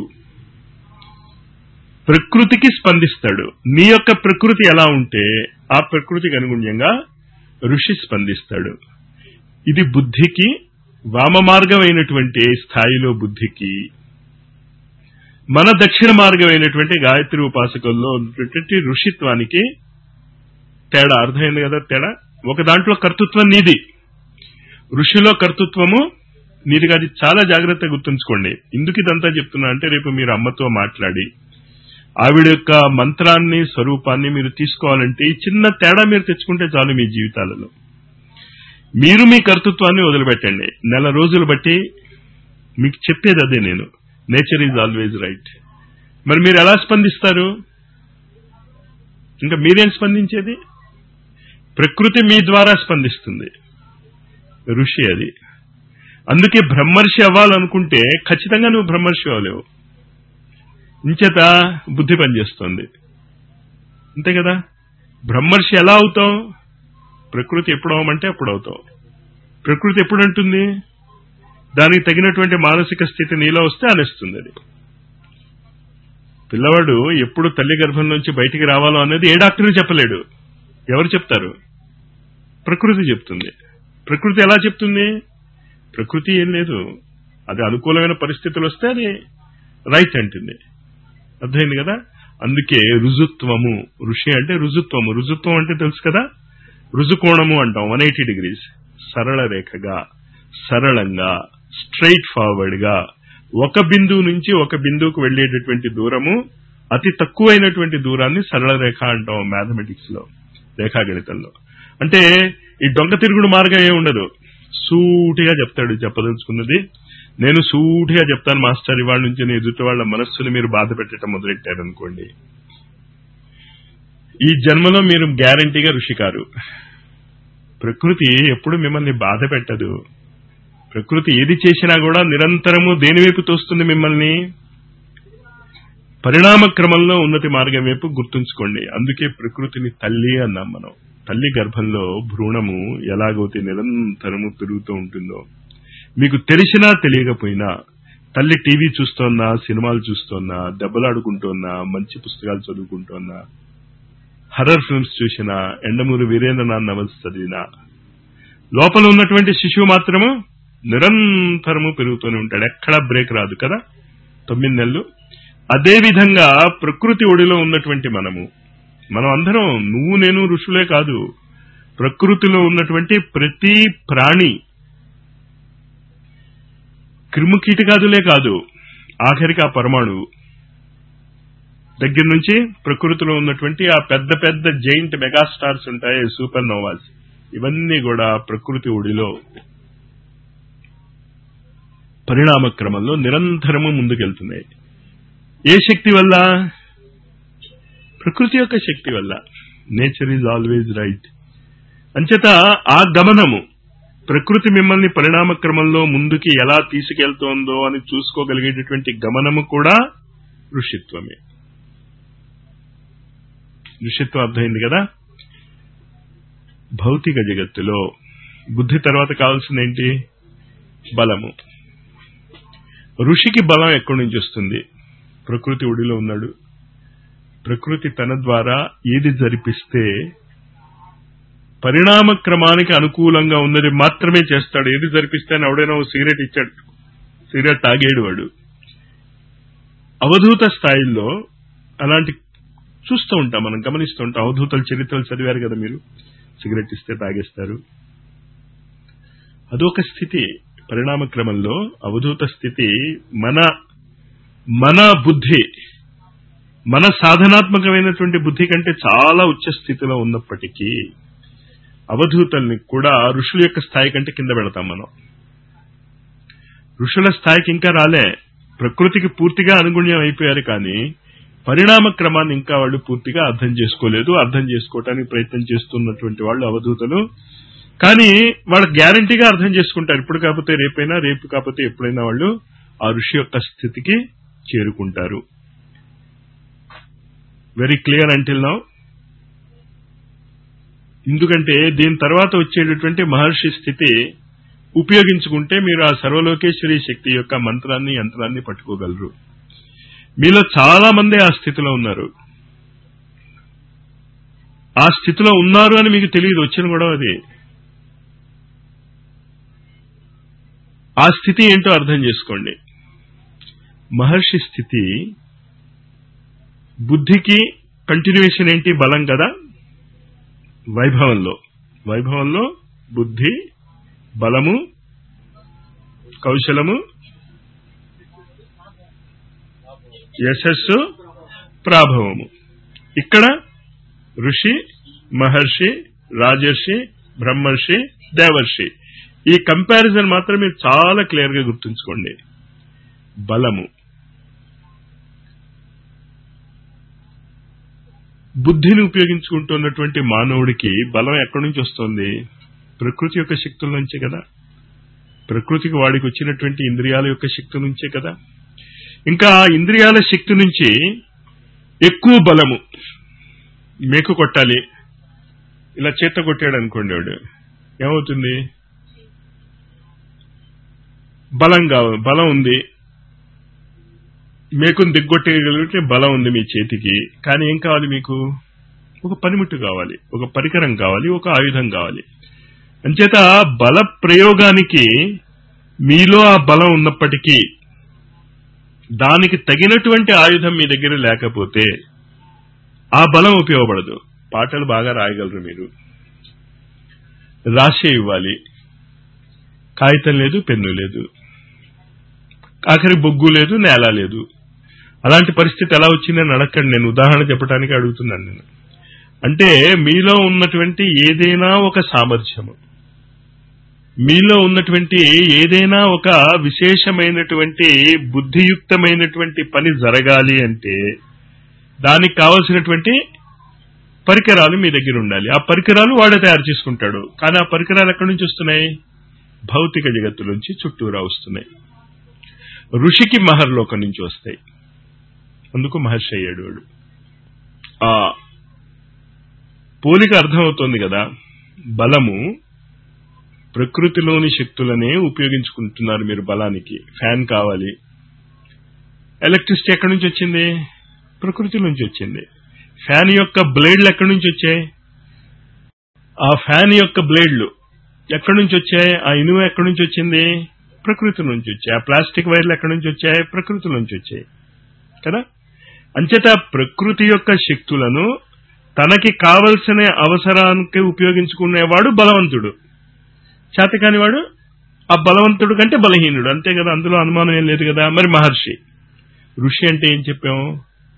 ప్రకృతికి స్పందిస్తాడు నీ యొక్క ప్రకృతి ఎలా ఉంటే ఆ ప్రకృతికి అనుగుణ్యంగా ఋషి స్పందిస్తాడు ఇది బుద్ధికి వామ మార్గమైనటువంటి స్థాయిలో బుద్ధికి మన దక్షిణ మార్గమైనటువంటి గాయత్రి ఉపాసకుల్లో ఉన్నటువంటి ఋషిత్వానికి తేడా అర్థమైంది కదా తేడా ఒక దాంట్లో కర్తృత్వం నీది ఋషిలో కర్తృత్వము నీది కాదు చాలా జాగ్రత్తగా గుర్తుంచుకోండి ఎందుకు ఇదంతా చెప్తున్నా అంటే రేపు మీరు అమ్మతో మాట్లాడి ఆవిడ యొక్క మంత్రాన్ని స్వరూపాన్ని మీరు తీసుకోవాలంటే ఈ చిన్న తేడా మీరు తెచ్చుకుంటే చాలు మీ జీవితాలలో మీరు మీ కర్తృత్వాన్ని వదిలిపెట్టండి నెల రోజులు బట్టి మీకు చెప్పేది అదే నేను నేచర్ ఈజ్ ఆల్వేజ్ రైట్ మరి మీరు ఎలా స్పందిస్తారు ఇంకా మీరేం స్పందించేది ప్రకృతి మీ ద్వారా స్పందిస్తుంది ఋషి అది అందుకే బ్రహ్మర్షి అవ్వాలనుకుంటే ఖచ్చితంగా నువ్వు బ్రహ్మర్షి అవ్వలేవు ఇంచేత బుద్ధి పనిచేస్తుంది అంతే కదా బ్రహ్మర్షి ఎలా అవుతావు ప్రకృతి ఎప్పుడు అవ్వమంటే అప్పుడు అవుతావు ప్రకృతి ఎప్పుడు అంటుంది దానికి తగినటువంటి మానసిక స్థితి నీలో వస్తే అనిస్తుంది అది పిల్లవాడు ఎప్పుడు తల్లి గర్భం నుంచి బయటికి రావాలో అనేది ఏ డాక్టర్ చెప్పలేడు ఎవరు చెప్తారు ప్రకృతి చెప్తుంది ప్రకృతి ఎలా చెప్తుంది ప్రకృతి ఏం లేదు అది అనుకూలమైన పరిస్థితులు వస్తే అది రైట్ అంటుంది అర్థమైంది కదా అందుకే రుజుత్వము ఋషి అంటే రుజుత్వము రుజుత్వం అంటే తెలుసు కదా రుజుకోణము అంటాం వన్ ఎయిటీ డిగ్రీస్ సరళ రేఖగా సరళంగా స్ట్రైట్ ఫార్వర్డ్ గా ఒక బిందువు నుంచి ఒక బిందువుకు వెళ్లేటటువంటి దూరము అతి తక్కువైనటువంటి దూరాన్ని సరళ రేఖ అంటాం మ్యాథమెటిక్స్ లో రేఖాగణితంలో అంటే ఈ డొంక తిరుగుడు మార్గం ఏమి ఉండదు సూటిగా చెప్తాడు చెప్పదలుచుకున్నది నేను సూటిగా చెప్తాను మాస్టర్ ఇవాళ నుంచి నేను ఎదుటి వాళ్ళ మనస్సును మీరు బాధ పెట్టడం మొదలెట్టారనుకోండి ఈ జన్మలో మీరు గ్యారంటీగా ఋషి కారు ప్రకృతి ఎప్పుడు మిమ్మల్ని బాధ పెట్టదు ప్రకృతి ఏది చేసినా కూడా నిరంతరము దేని వైపు తోస్తుంది మిమ్మల్ని పరిణామ క్రమంలో ఉన్నతి మార్గం వైపు గుర్తుంచుకోండి అందుకే ప్రకృతిని తల్లి అన్నాం మనం తల్లి గర్భంలో భ్రూణము ఎలాగైతే నిరంతరము పెరుగుతూ ఉంటుందో మీకు తెలిసినా తెలియకపోయినా తల్లి టీవీ చూస్తోన్నా సినిమాలు చూస్తోన్నా దెబ్బలాడుకుంటోన్నా మంచి పుస్తకాలు చదువుకుంటోన్నా హర్రర్ ఫిల్మ్స్ చూసినా ఎండమూరి వీరేంద్రనాథ్ నవల్స్ చదివినా లోపల ఉన్నటువంటి శిశువు మాత్రము నిరంతరము పెరుగుతూనే ఉంటాడు ఎక్కడా బ్రేక్ రాదు కదా తొమ్మిది నెలలు అదే విధంగా ప్రకృతి ఒడిలో ఉన్నటువంటి మనము మనం అందరం నువ్వు నేను ఋషులే కాదు ప్రకృతిలో ఉన్నటువంటి ప్రతి ప్రాణి క్రిముకీటకాదులే కాదు ఆఖరికి ఆ పరమాణువు దగ్గర నుంచి ప్రకృతిలో ఉన్నటువంటి ఆ పెద్ద పెద్ద జైంట్ మెగాస్టార్స్ ఉంటాయి సూపర్ నోవాస్ ఇవన్నీ కూడా ప్రకృతి ఒడిలో పరిణామ క్రమంలో నిరంతరము ముందుకెళ్తున్నాయి ఏ శక్తి వల్ల ప్రకృతి యొక్క శక్తి వల్ల నేచర్ ఈజ్ ఆల్వేజ్ రైట్ అంచేత ఆ గమనము ప్రకృతి మిమ్మల్ని పరిణామ క్రమంలో ముందుకి ఎలా తీసుకెళ్తోందో అని చూసుకోగలిగేటటువంటి గమనము కూడా ఋషిత్వమే ఋషిత్వం అర్థమైంది కదా భౌతిక జగత్తులో బుద్ధి తర్వాత కావాల్సింది ఏంటి బలము ఋషికి బలం ఎక్కడి నుంచి వస్తుంది ప్రకృతి ఒడిలో ఉన్నాడు ప్రకృతి తన ద్వారా ఏది జరిపిస్తే పరిణామ క్రమానికి అనుకూలంగా ఉన్నది మాత్రమే చేస్తాడు ఏది జరిపిస్తే అని ఎవడైనా ఓ సిగరెట్ ఇచ్చాడు సిగరెట్ తాగేడు వాడు అవధూత స్థాయిల్లో అలాంటి చూస్తూ ఉంటాం మనం గమనిస్తూ ఉంటాం అవధూతల చరిత్రలు చదివారు కదా మీరు సిగరెట్ ఇస్తే తాగేస్తారు అదొక స్థితి పరిణామ క్రమంలో అవధూత స్థితి మన మన బుద్ధి మన సాధనాత్మకమైనటువంటి బుద్ధి కంటే చాలా ఉచ్చ స్థితిలో ఉన్నప్పటికీ అవధూతల్ని కూడా ఋషుల యొక్క స్థాయి కంటే కింద పెడతాం మనం ఋషుల స్థాయికి ఇంకా రాలే ప్రకృతికి పూర్తిగా అనుగుణ్యం అయిపోయారు కానీ పరిణామ క్రమాన్ని ఇంకా వాళ్ళు పూర్తిగా అర్థం చేసుకోలేదు అర్థం చేసుకోవటానికి ప్రయత్నం చేస్తున్నటువంటి వాళ్ళు అవధూతలు కానీ వాళ్ళు గ్యారంటీగా అర్థం చేసుకుంటారు ఇప్పుడు కాకపోతే రేపైనా రేపు కాకపోతే ఎప్పుడైనా వాళ్ళు ఆ ఋషి యొక్క స్థితికి చేరుకుంటారు వెరీ క్లియర్ అంటిల్ నౌ ఎందుకంటే దీని తర్వాత వచ్చేటటువంటి మహర్షి స్థితి ఉపయోగించుకుంటే మీరు ఆ సర్వలోకేశ్వరి శక్తి యొక్క మంత్రాన్ని యంత్రాన్ని పట్టుకోగలరు మీలో చాలా మంది ఆ స్థితిలో ఉన్నారు ఆ స్థితిలో ఉన్నారు అని మీకు తెలియదు వచ్చిన కూడా అది ఆ స్థితి ఏంటో అర్థం చేసుకోండి మహర్షి స్థితి బుద్ధికి కంటిన్యూషన్ ఏంటి బలం కదా వైభవంలో వైభవంలో బుద్ధి బలము కౌశలము యశస్సు ప్రాభవము ఇక్కడ ఋషి మహర్షి రాజర్షి బ్రహ్మర్షి దేవర్షి ఈ కంపారిజన్ మాత్రం మీరు చాలా క్లియర్ గా గుర్తుంచుకోండి బలము బుద్ధిని ఉపయోగించుకుంటున్నటువంటి మానవుడికి బలం ఎక్కడి నుంచి వస్తుంది ప్రకృతి యొక్క శక్తుల నుంచే కదా ప్రకృతికి వాడికి వచ్చినటువంటి ఇంద్రియాల యొక్క శక్తి నుంచే కదా ఇంకా ఇంద్రియాల శక్తి నుంచి ఎక్కువ బలము మేకు కొట్టాలి ఇలా చేత కొట్టాడు అనుకోండి వాడు ఏమవుతుంది బలం కావాలి బలం ఉంది మేకును దిగ్గొట్టగలిగితే బలం ఉంది మీ చేతికి కానీ ఏం కావాలి మీకు ఒక పనిముట్టు కావాలి ఒక పరికరం కావాలి ఒక ఆయుధం కావాలి అంచేత బల ప్రయోగానికి మీలో ఆ బలం ఉన్నప్పటికీ దానికి తగినటువంటి ఆయుధం మీ దగ్గర లేకపోతే ఆ బలం ఉపయోగపడదు పాటలు బాగా రాయగలరు మీరు రాసే ఇవ్వాలి కాగితం లేదు పెన్ను లేదు ఆఖరి బొగ్గు లేదు నేల లేదు అలాంటి పరిస్థితి ఎలా వచ్చిందని అడగండి నేను ఉదాహరణ చెప్పడానికి అడుగుతున్నాను నేను అంటే మీలో ఉన్నటువంటి ఏదైనా ఒక సామర్థ్యము మీలో ఉన్నటువంటి ఏదైనా ఒక విశేషమైనటువంటి బుద్ధియుక్తమైనటువంటి పని జరగాలి అంటే దానికి కావలసినటువంటి పరికరాలు మీ దగ్గర ఉండాలి ఆ పరికరాలు వాడే తయారు చేసుకుంటాడు కానీ ఆ పరికరాలు ఎక్కడి నుంచి వస్తున్నాయి భౌతిక జగత్తు నుంచి చుట్టూరా వస్తున్నాయి ఋషికి మహర్లోకం నుంచి వస్తాయి అందుకు మహర్షి అయ్యాడు వాడు ఆ పోలిక అర్థమవుతోంది కదా బలము ప్రకృతిలోని శక్తులనే ఉపయోగించుకుంటున్నారు మీరు బలానికి ఫ్యాన్ కావాలి ఎలక్ట్రిసిటీ ఎక్కడి నుంచి వచ్చింది ప్రకృతి నుంచి వచ్చింది ఫ్యాన్ యొక్క బ్లేడ్లు ఎక్కడి నుంచి వచ్చాయి ఆ ఫ్యాన్ యొక్క బ్లేడ్లు ఎక్కడి నుంచి వచ్చాయి ఆ ఇనుము ఎక్కడి నుంచి వచ్చింది ప్రకృతి నుంచి వచ్చాయి ఆ ప్లాస్టిక్ వైర్లు ఎక్కడి నుంచి వచ్చాయి ప్రకృతి నుంచి వచ్చాయి కదా అంచేత ప్రకృతి యొక్క శక్తులను తనకి కావలసిన అవసరానికి ఉపయోగించుకునేవాడు బలవంతుడు చేతకాని వాడు ఆ బలవంతుడు కంటే బలహీనుడు అంతే కదా అందులో అనుమానం ఏం లేదు కదా మరి మహర్షి ఋషి అంటే ఏం చెప్పాము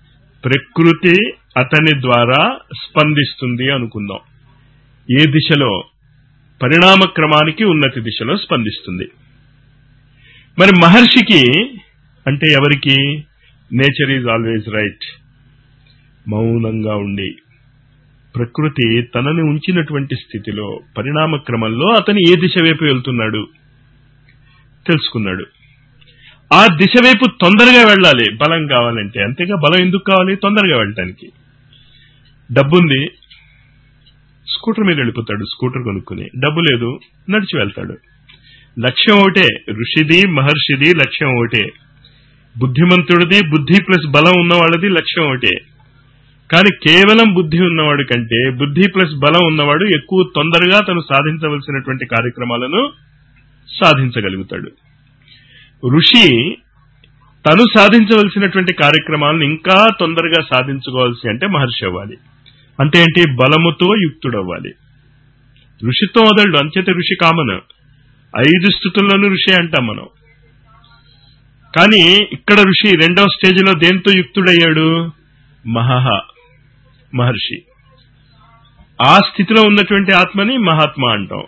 ప్రకృతి అతని ద్వారా స్పందిస్తుంది అనుకుందాం ఏ దిశలో పరిణామ క్రమానికి ఉన్నతి దిశలో స్పందిస్తుంది మరి మహర్షికి అంటే ఎవరికి నేచర్ ఈజ్ ఆల్వేజ్ రైట్ మౌనంగా ఉండి ప్రకృతి తనని ఉంచినటువంటి స్థితిలో పరిణామ క్రమంలో అతను ఏ దిశ వైపు వెళ్తున్నాడు తెలుసుకున్నాడు ఆ దిశ వైపు తొందరగా వెళ్ళాలి బలం కావాలంటే అంతేగా బలం ఎందుకు కావాలి తొందరగా వెళ్ళటానికి డబ్బుంది స్కూటర్ మీద వెళ్ళిపోతాడు స్కూటర్ కొనుక్కుని డబ్బు లేదు నడిచి వెళ్తాడు లక్ష్యం ఒకటే ఋషిది మహర్షిది లక్ష్యం ఒకటే బుద్ధిమంతుడిది బుద్ధి ప్లస్ బలం ఉన్న వాళ్ళది లక్ష్యం ఒకటే కానీ కేవలం బుద్ధి ఉన్నవాడు కంటే బుద్ధి ప్లస్ బలం ఉన్నవాడు ఎక్కువ తొందరగా తను సాధించవలసినటువంటి కార్యక్రమాలను సాధించగలుగుతాడు ఋషి తను సాధించవలసినటువంటి కార్యక్రమాలను ఇంకా తొందరగా సాధించుకోవాల్సి అంటే మహర్షి అవ్వాలి అంటే ఏంటి బలముతో యుక్తుడవ్వాలి ఋషితో వదలడు అంచేత ఋషి కామన్ ఐదు స్థుతుల్లోనూ ఋషి అంటాం మనం కానీ ఇక్కడ ఋషి రెండవ స్టేజిలో దేంతో యుక్తుడయ్యాడు మహహ మహర్షి ఆ స్థితిలో ఉన్నటువంటి ఆత్మని మహాత్మ అంటాం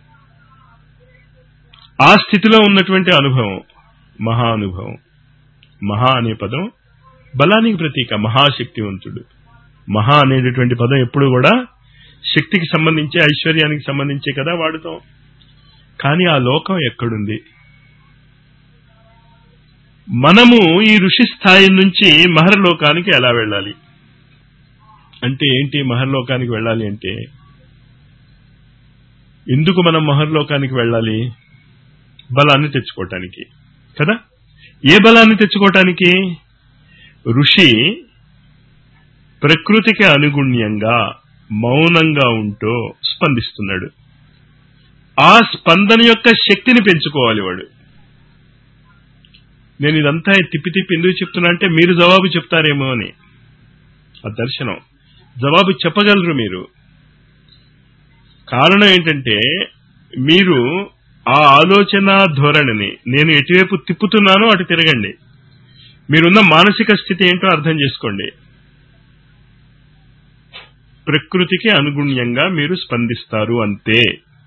ఆ స్థితిలో ఉన్నటువంటి అనుభవం మహా అనుభవం మహా అనే పదం బలానికి ప్రతీక మహాశక్తివంతుడు మహా అనేటటువంటి పదం ఎప్పుడు కూడా శక్తికి సంబంధించి ఐశ్వర్యానికి సంబంధించి కదా వాడుతాం కానీ ఆ లోకం ఎక్కడుంది మనము ఈ ఋషి స్థాయి నుంచి మహర్లోకానికి ఎలా వెళ్ళాలి అంటే ఏంటి మహర్లోకానికి వెళ్ళాలి అంటే ఎందుకు మనం మహర్లోకానికి వెళ్ళాలి బలాన్ని తెచ్చుకోవటానికి కదా ఏ బలాన్ని తెచ్చుకోవటానికి ఋషి ప్రకృతికి అనుగుణ్యంగా మౌనంగా ఉంటూ స్పందిస్తున్నాడు ఆ స్పందన యొక్క శక్తిని పెంచుకోవాలి వాడు నేను ఇదంతా తిప్పి తిప్పి ఎందుకు చెప్తున్నా అంటే మీరు జవాబు చెప్తారేమో అని ఆ దర్శనం జవాబు చెప్పగలరు మీరు కారణం ఏంటంటే మీరు ఆ ఆలోచన ధోరణిని నేను ఎటువైపు తిప్పుతున్నానో అటు తిరగండి మీరున్న మానసిక స్థితి ఏంటో అర్థం చేసుకోండి ప్రకృతికి అనుగుణ్యంగా మీరు స్పందిస్తారు అంతే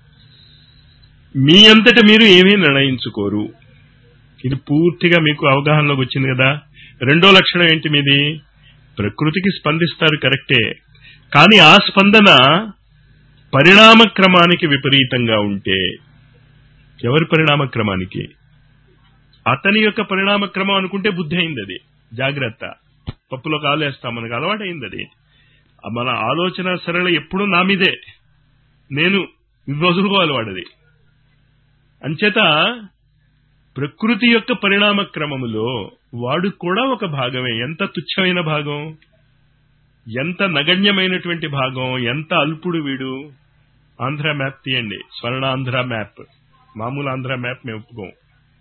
మీ అంతట మీరు ఏమీ నిర్ణయించుకోరు ఇది పూర్తిగా మీకు అవగాహనలోకి వచ్చింది కదా రెండో లక్షణం ఏంటి మీది ప్రకృతికి స్పందిస్తారు కరెక్టే కానీ ఆ స్పందన పరిణామ క్రమానికి విపరీతంగా ఉంటే ఎవరి పరిణామ క్రమానికి అతని యొక్క పరిణామ క్రమం అనుకుంటే బుద్ధి అయింది అది జాగ్రత్త పప్పులో కాలేస్తాం మనకు అలవాటైంది అది మన ఆలోచన సరళ ఎప్పుడూ నా మీదే నేను ఇది వదులుకోవాలి వాడది అంచేత ప్రకృతి యొక్క పరిణామ క్రమములో వాడు కూడా ఒక భాగమే ఎంత తుచ్చమైన భాగం ఎంత నగణ్యమైనటువంటి భాగం ఎంత అల్పుడు వీడు ఆంధ్ర మ్యాప్ తీయండి స్వర్ణాంధ్ర మ్యాప్ మామూలు ఆంధ్ర మ్యాప్ మేము ఒప్పుకోం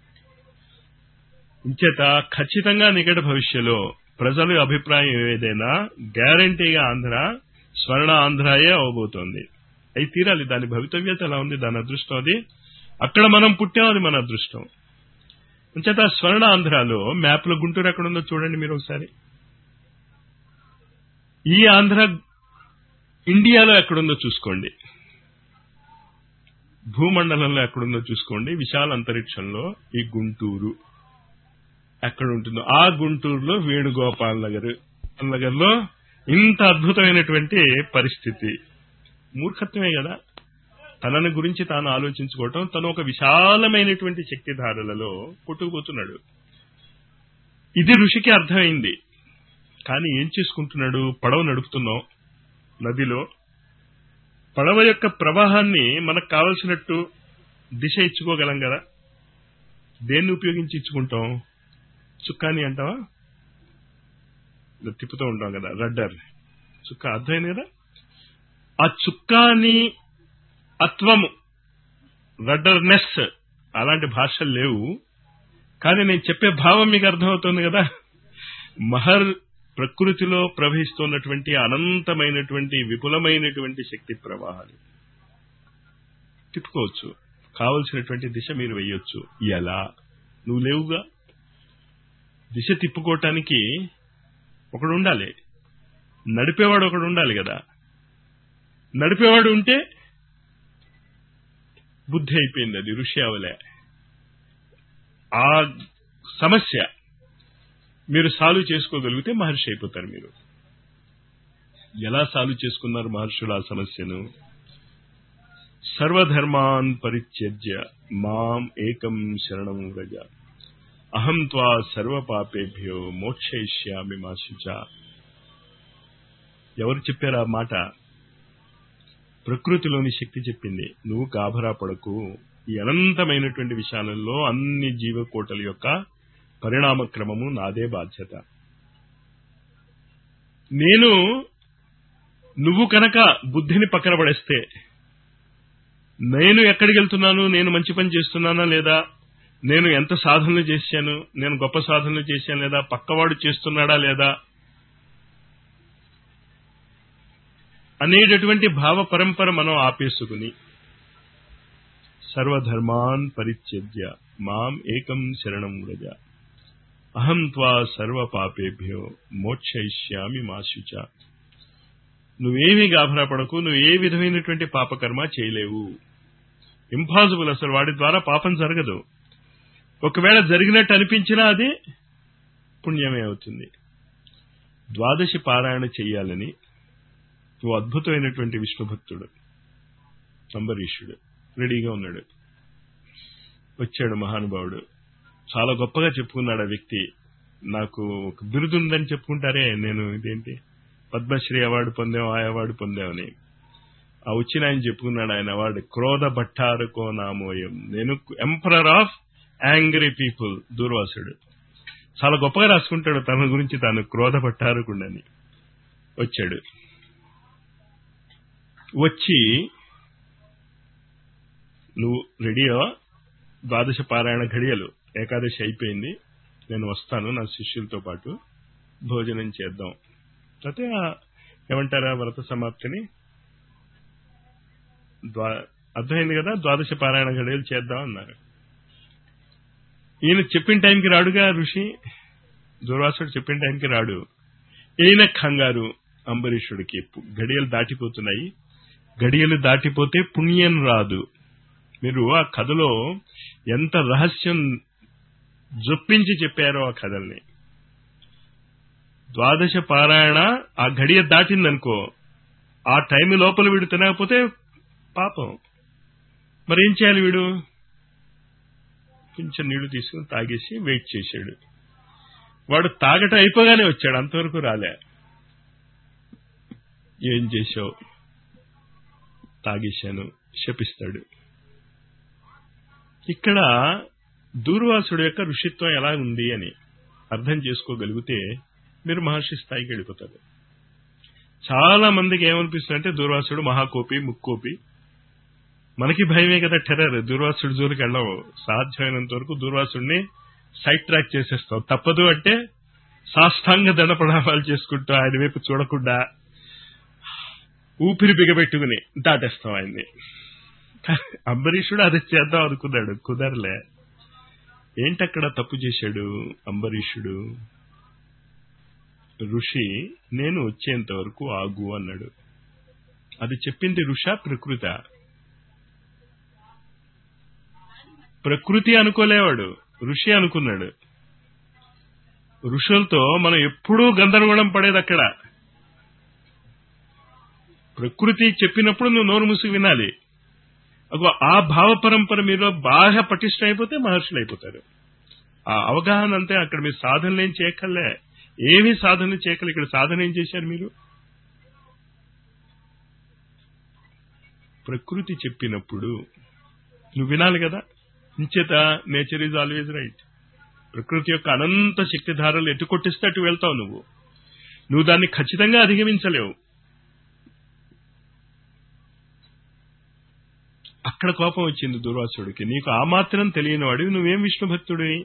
ఇంచేత ఖచ్చితంగా నికట భవిష్యలో ప్రజల అభిప్రాయం ఏదైనా గ్యారంటీగా ఆంధ్ర స్వర్ణ ఆంధ్రాయే అవబోతోంది అయి తీరాలి దాని భవితవ్యత ఎలా ఉంది దాని అదృష్టం అది అక్కడ మనం పుట్టాం అది మన అదృష్టం అంచేత స్వర్ణ ఆంధ్రాలో మ్యాప్ లో గుంటూరు ఎక్కడుందో చూడండి మీరు ఒకసారి ఈ ఆంధ్ర ఇండియాలో ఎక్కడుందో చూసుకోండి భూమండలంలో ఎక్కడుందో చూసుకోండి విశాల అంతరిక్షంలో ఈ గుంటూరు ఎక్కడ ఉంటుందో ఆ గుంటూరులో వేణుగోపాల్ నగర్ నగర్ లో ఇంత అద్భుతమైనటువంటి పరిస్థితి మూర్ఖత్వమే కదా తనని గురించి తాను ఆలోచించుకోవటం తను ఒక విశాలమైనటువంటి శక్తిధారలలో కొట్టుకుపోతున్నాడు ఇది ఋషికి అర్థమైంది కానీ ఏం చేసుకుంటున్నాడు పడవ నడుపుతున్నాం నదిలో పడవ యొక్క ప్రవాహాన్ని మనకు కావలసినట్టు దిశ ఇచ్చుకోగలం కదా దేన్ని ఉపయోగించి ఇచ్చుకుంటాం చుక్కాని అంటావా తిప్పుతూ ఉంటాం కదా రడ్డర్ చుక్క అర్థమైంది కదా ఆ చుక్కాని అత్వము రడ్డర్నెస్ అలాంటి భాషలు లేవు కానీ నేను చెప్పే భావం మీకు అర్థమవుతుంది కదా మహర్ ప్రకృతిలో ప్రవహిస్తున్నటువంటి అనంతమైనటువంటి విపులమైనటువంటి శక్తి ప్రవాహాలు తిప్పుకోవచ్చు కావలసినటువంటి దిశ మీరు వేయొచ్చు ఎలా నువ్వు లేవుగా దిశ తిప్పుకోవటానికి ఒకడు ఉండాలి నడిపేవాడు ఒకడు ఉండాలి కదా నడిపేవాడు ఉంటే బుద్ధి అయిపోయింది అది ఋషి అవలే ఆ సమస్య మీరు సాల్వ్ చేసుకోగలిగితే మహర్షి అయిపోతారు మీరు ఎలా సాల్వ్ చేసుకున్నారు మహర్షులు ఆ సమస్యను సర్వధర్మాన్ పరిత్యజ్య మాం ఏకం శరణం వ్రజ అహం త్వా సర్వపాపేభ్యో మోక్షయిష్యామి మాశుచ ఎవరు చెప్పారు ఆ మాట ప్రకృతిలోని శక్తి చెప్పింది నువ్వు గాభరా పడకు ఈ అనంతమైనటువంటి విషయాలలో అన్ని జీవకోటల యొక్క పరిణామ క్రమము నాదే బాధ్యత నేను నువ్వు కనుక బుద్ధిని పక్కన పడేస్తే నేను ఎక్కడికి వెళ్తున్నాను నేను మంచి పని చేస్తున్నానా లేదా నేను ఎంత సాధనలు చేశాను నేను గొప్ప సాధనలు చేశాను లేదా పక్కవాడు చేస్తున్నాడా లేదా అనేటటువంటి భావ పరంపర మనం ఆపేసుకుని సర్వధర్మాన్ పరిత్యజ్య మాం ఏకం శరణం వ్రజ అహం త్వా సర్వ పాపేభ్యో మోక్షయిష్యామి మాశుచ నువ్వేమీ గాభరా పడకు నువ్వు ఏ విధమైనటువంటి పాపకర్మ చేయలేవు ఇంపాసిబుల్ అసలు వాడి ద్వారా పాపం జరగదు ఒకవేళ జరిగినట్టు అనిపించినా అది పుణ్యమే అవుతుంది ద్వాదశి పారాయణ చెయ్యాలని నువ్వు అద్భుతమైనటువంటి విష్ణు భక్తుడు అంబరీషుడు రెడీగా ఉన్నాడు వచ్చాడు మహానుభావుడు చాలా గొప్పగా చెప్పుకున్నాడు ఆ వ్యక్తి నాకు ఒక బిరుదు ఉందని చెప్పుకుంటారే నేను ఇదేంటి పద్మశ్రీ అవార్డు పొందాం ఆ అవార్డు పొందామని ఆ వచ్చిన ఆయన చెప్పుకున్నాడు ఆయన అవార్డు క్రోధ భట్టారుకో నామోయం నేను ఎంపరర్ ఆఫ్ యాంగ్రీ పీపుల్ దూర్వాసుడు చాలా గొప్పగా రాసుకుంటాడు తన గురించి తాను క్రోధ భట్టారుకుండని వచ్చాడు వచ్చి నువ్వు రెడీయో ద్వాదశ పారాయణ ఘడియలు ఏకాదశి అయిపోయింది నేను వస్తాను నా శిష్యులతో పాటు భోజనం చేద్దాం అయితే ఏమంటారా వ్రత సమాప్తిని అర్థమైంది కదా ద్వాదశ పారాయణ ఘడియలు చేద్దాం అన్నారు ఈయన చెప్పిన టైంకి రాడుగా ఋషి దుర్వాసుడు చెప్పిన టైంకి రాడు ఈయన కంగారు అంబరీషుడికి గడియలు దాటిపోతున్నాయి గడియలు దాటిపోతే పుణ్యం రాదు మీరు ఆ కథలో ఎంత రహస్యం జొప్పించి చెప్పారో ఆ కథల్ని ద్వాదశ పారాయణ ఆ గడియ దాటిందనుకో ఆ టైం లోపల వీడు తినకపోతే పాపం మరి ఏం చేయాలి వీడు కొంచెం నీళ్లు తీసుకుని తాగేసి వెయిట్ చేశాడు వాడు తాగట అయిపోగానే వచ్చాడు అంతవరకు రాలే ఏం చేశావు తాగేశాను శపిస్తాడు ఇక్కడ దూర్వాసుడు యొక్క ఋషిత్వం ఎలా ఉంది అని అర్థం చేసుకోగలిగితే మీరు మహర్షి స్థాయికి వెళ్ళిపోతారు చాలా మందికి ఏమనిపిస్తుందంటే దూర్వాసుడు మహాకోపి ముక్కోపి మనకి భయమే కదా టెర్రర్ దూర్వాసుడు జోలికి వెళ్ళవు సాధ్యమైనంత వరకు దూర్వాసుడిని సైడ్ ట్రాక్ చేసేస్తాం తప్పదు అంటే సాష్టాంగ దండ ప్రణామాలు చేసుకుంటూ ఆయన వైపు చూడకుండా ఊపిరి బిగబెట్టుకుని దాటేస్తాం ఆయన్ని అంబరీషుడు అది చేద్దాం అనుకున్నాడు కుదరలే ఏంటక్కడ తప్పు చేశాడు అంబరీషుడు ఋషి నేను వచ్చేంత వరకు ఆగు అన్నాడు అది చెప్పింది ఋష ప్రకృత ప్రకృతి అనుకోలేవాడు ఋషి అనుకున్నాడు ఋషులతో మనం ఎప్పుడూ గందరగోళం పడేది అక్కడ ప్రకృతి చెప్పినప్పుడు నువ్వు నోరు మూసి వినాలి అగో ఆ భావ పరంపర మీలో బాగా పటిష్టం అయిపోతే మహర్షులు అయిపోతారు ఆ అవగాహన అంతే అక్కడ మీరు సాధనలు ఏం చేయక్కర్లే ఏమీ సాధన చేయకలే ఇక్కడ సాధన ఏం చేశారు మీరు ప్రకృతి చెప్పినప్పుడు నువ్వు వినాలి కదా ఇంచేత నేచర్ ఈజ్ ఆల్వేజ్ రైట్ ప్రకృతి యొక్క అనంత శక్తిధారలు ఎటు కొట్టిస్తే అటు వెళ్తావు నువ్వు నువ్వు దాన్ని ఖచ్చితంగా అధిగమించలేవు అక్కడ కోపం వచ్చింది దుర్వాసుడికి నీకు ఆ మాత్రం తెలియని వాడివి నువ్వేం విష్ణు భక్తుడివి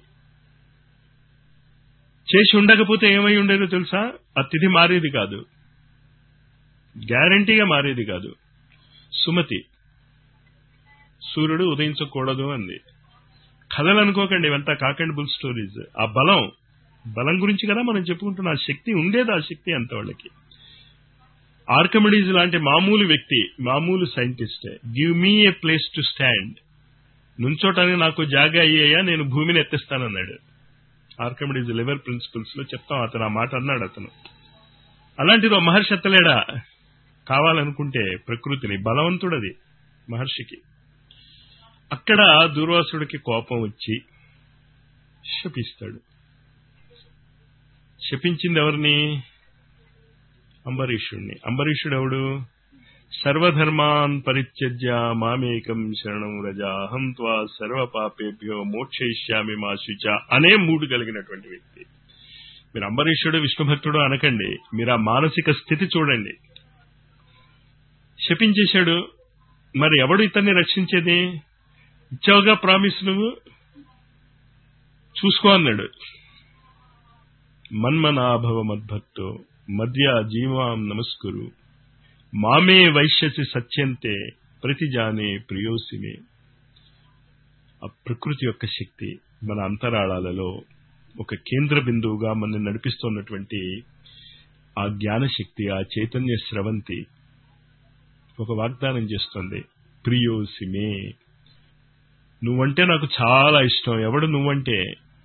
చేసి ఉండకపోతే ఏమై ఉండేదో తెలుసా ఆ తిథి మారేది కాదు గ్యారంటీగా మారేది కాదు సుమతి సూర్యుడు ఉదయించకూడదు అంది కథలు అనుకోకండి ఇవంతా కాకండి బుల్ స్టోరీస్ ఆ బలం బలం గురించి కదా మనం చెప్పుకుంటున్న ఆ శక్తి ఉండేది ఆ శక్తి అంత వాళ్ళకి ఆర్కమిడీస్ లాంటి మామూలు వ్యక్తి మామూలు scientist give me a place to stand నుంచోటానికి నాకు జాగా అయ్యాయా నేను భూమిని ఎత్తిస్తానన్నాడు ఆర్కమిడీస్ లివర్ ప్రిన్సిపల్స్ లో చెప్తాం అతను ఆ మాట అన్నాడు అతను అలాంటిది ఓ మహర్షి ఎత్తలేడా కావాలనుకుంటే ప్రకృతిని బలవంతుడది మహర్షికి అక్కడ దూర్వాసుడికి కోపం వచ్చి శపిస్తాడు శపించింది ఎవరిని అంబరీషుణ్ణి అంబరీషుడు ఎవడు సర్వధర్మాన్ పరిత్యజ్య మామేకం శరణం రజ అహం త్వా సర్వ పాపేభ్యో మోక్షయిష్యామి మా శుచ అనే మూడు కలిగినటువంటి వ్యక్తి మీరు అంబరీషుడు విష్ణు భక్తుడు అనకండి మీరు ఆ మానసిక స్థితి చూడండి శపించేశాడు మరి ఎవడు ఇతన్ని రక్షించేది ఇచ్చావుగా ప్రామిస్ నువ్వు చూసుకో అన్నాడు మన్మనాభవ మద్భక్తో మధ్య జీవాం నమస్కురు మామే వైశ్యసి సత్యంతే ప్రతిజానే ప్రియోసిమే ఆ ప్రకృతి యొక్క శక్తి మన అంతరాళాలలో ఒక కేంద్ర బిందువుగా మనల్ని నడిపిస్తున్నటువంటి ఆ జ్ఞాన శక్తి ఆ చైతన్య స్రవంతి ఒక వాగ్దానం చేస్తుంది ప్రియోసిమే నువ్వంటే నాకు చాలా ఇష్టం ఎవడు నువ్వంటే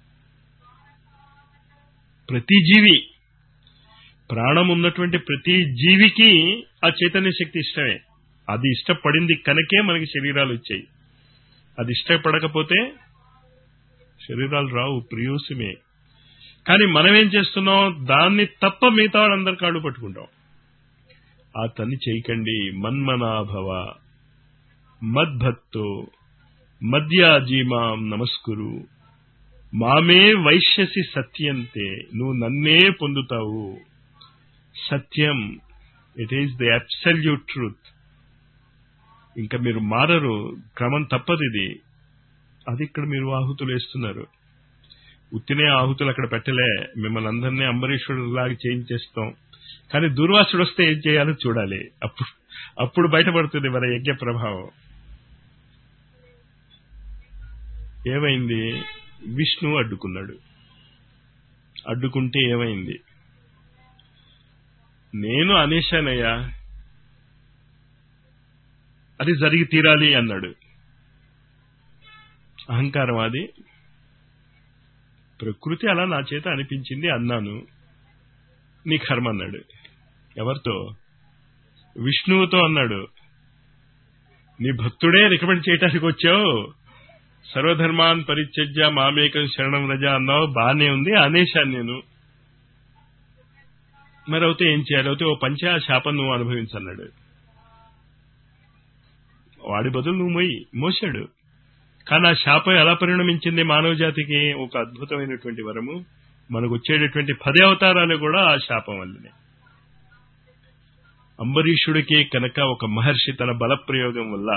ప్రతి జీవి ప్రాణం ఉన్నటువంటి ప్రతి జీవికి ఆ చైతన్య శక్తి ఇష్టమే అది ఇష్టపడింది కనుకే మనకి శరీరాలు వచ్చాయి అది ఇష్టపడకపోతే శరీరాలు రావు ప్రియోసిమే కానీ మనం ఏం చేస్తున్నాం దాన్ని తప్ప మిగతా వాళ్ళందరి కాళ్ళు పట్టుకుంటాం ఆ తన్ని చేయకండి మన్మనాభవ మద్భక్తో మధ్యాజీమాం నమస్కురు మామే వైశ్యసి సత్యంతే నువ్వు నన్నే పొందుతావు సత్యం it is the absolute truth ఇంకా మీరు మారరు క్రమం తప్పదు ఇది అది ఇక్కడ మీరు ఆహుతులు వేస్తున్నారు ఉత్తినే ఆహుతులు అక్కడ పెట్టలే మిమ్మల్ని అందరినీ అంబరీషుడు లాగా చేయించేస్తాం కానీ దుర్వాసుడు వస్తే ఏం చేయాలో చూడాలి అప్పుడు అప్పుడు బయటపడుతుంది మన యజ్ఞ ప్రభావం ఏమైంది విష్ణు అడ్డుకున్నాడు అడ్డుకుంటే ఏమైంది నేను అనేశానయ్యా అది జరిగి తీరాలి అన్నాడు అహంకారం అది ప్రకృతి అలా నా చేత అనిపించింది అన్నాను నీ కర్మ అన్నాడు ఎవరితో విష్ణువుతో అన్నాడు నీ భక్తుడే రికమెండ్ చేయటానికి వచ్చావు సర్వధర్మాన్ పరిత్యజ్య మామేకం శరణం రజ అన్నావు బానే ఉంది అనేశాను నేను మరి అవుతే ఏం చేయాలి అవుతే ఓ పంచా శాపం నువ్వు అనుభవించన్నాడు వాడి బదులు నువ్వు మొయ్యి మోసాడు కానీ ఆ శాపం ఎలా పరిణమించింది మానవ జాతికి ఒక అద్భుతమైనటువంటి వరము మనకు వచ్చేటటువంటి పది అవతారాలు కూడా ఆ శాపం వల్లనే అంబరీషుడికి కనుక ఒక మహర్షి తన బలప్రయోగం వల్ల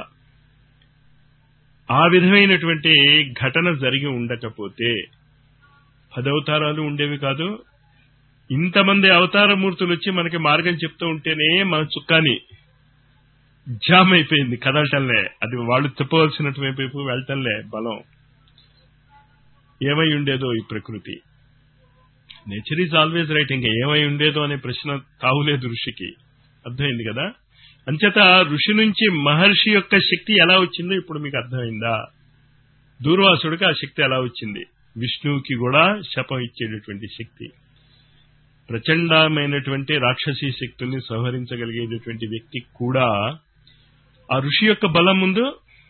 ఆ విధమైనటువంటి ఘటన జరిగి ఉండకపోతే పదవతారాలు ఉండేవి కాదు ఇంతమంది అవతారమూర్తులు వచ్చి మనకి మార్గం చెప్తూ ఉంటేనే మన చుక్కాని జామ్ అయిపోయింది కదలటంలే అది వాళ్ళు చెప్పవలసినటువంటి వైపు వెళ్ళటంలే బలం ఏమై ఉండేదో ఈ ప్రకృతి నేచర్ ఈజ్ ఆల్వేజ్ రైట్ ఇంకా ఏమై ఉండేదో అనే ప్రశ్న తావులేదు ఋషికి అర్థమైంది కదా అంచేత ఋషి నుంచి మహర్షి యొక్క శక్తి ఎలా వచ్చిందో ఇప్పుడు మీకు అర్థమైందా దూర్వాసుడికి ఆ శక్తి ఎలా వచ్చింది విష్ణువుకి కూడా శపం ఇచ్చేటటువంటి శక్తి ప్రచండమైనటువంటి రాక్షసీ శక్తుల్ని సంహరించగలిగేటటువంటి వ్యక్తి కూడా ఆ ఋషి యొక్క బలం ముందు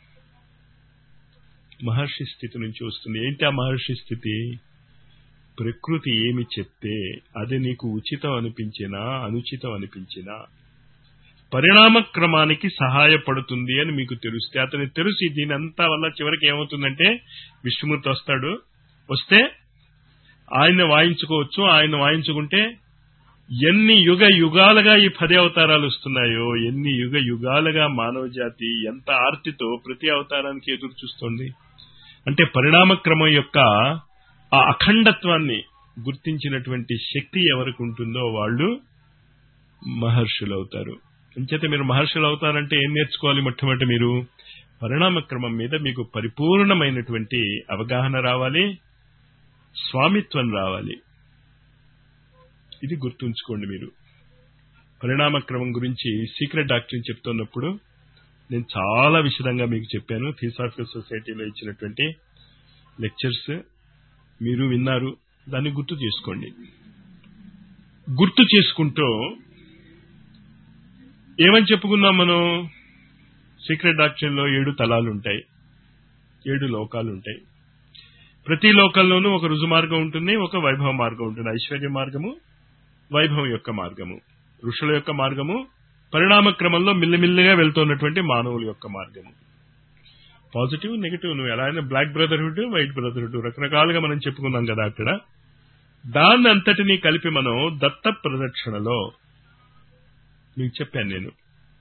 మహర్షి స్థితి నుంచి వస్తుంది ఏంటి ఆ మహర్షి స్థితి ప్రకృతి ఏమి చెప్తే అది నీకు ఉచితం అనిపించినా అనుచితం అనిపించినా పరిణామ క్రమానికి సహాయపడుతుంది అని మీకు తెలిస్తే అతని తెలిసి దీని అంతా వల్ల చివరికి ఏమవుతుందంటే విష్ణుమూర్తి వస్తాడు వస్తే ఆయన వాయించుకోవచ్చు ఆయన వాయించుకుంటే ఎన్ని యుగ యుగాలుగా ఈ పది అవతారాలు వస్తున్నాయో ఎన్ని యుగ యుగాలుగా మానవ జాతి ఎంత ఆర్తితో ప్రతి అవతారానికి ఎదురు చూస్తోంది అంటే పరిణామ క్రమం యొక్క ఆ అఖండత్వాన్ని గుర్తించినటువంటి శక్తి ఎవరికి ఉంటుందో వాళ్ళు మహర్షులు అవుతారు అంచేత మీరు మహర్షులు అవుతారంటే ఏం నేర్చుకోవాలి మొట్టమొదటి మీరు పరిణామ క్రమం మీద మీకు పరిపూర్ణమైనటువంటి అవగాహన రావాలి స్వామిత్వం రావాలి ఇది గుర్తుంచుకోండి మీరు పరిణామ క్రమం గురించి సీక్రెట్ డాక్టరీని చెప్తున్నప్పుడు నేను చాలా విశదంగా మీకు చెప్పాను థియోసాఫికల్ సొసైటీలో ఇచ్చినటువంటి లెక్చర్స్ మీరు విన్నారు దాన్ని గుర్తు చేసుకోండి గుర్తు చేసుకుంటూ ఏమని చెప్పుకున్నాం మనం సీక్రెట్ డాక్టరీలో ఏడు తలాలు ఉంటాయి ఏడు లోకాలు ఉంటాయి ప్రతి లోకంలోనూ ఒక రుజు మార్గం ఉంటుంది ఒక వైభవ మార్గం ఉంటుంది ఐశ్వర్య మార్గము వైభవం యొక్క మార్గము ఋషుల యొక్క మార్గము పరిణామ క్రమంలో మిల్లిమిల్లిగా వెళ్తున్నటువంటి మానవుల యొక్క మార్గము పాజిటివ్ నెగిటివ్ నువ్వు ఎలా అయినా బ్లాక్ బ్రదర్హుడ్ వైట్ బ్రదర్హుడ్ రకరకాలుగా మనం చెప్పుకున్నాం కదా అక్కడ దాన్ని అంతటినీ కలిపి మనం దత్త ప్రదక్షిణలో మీకు చెప్పాను నేను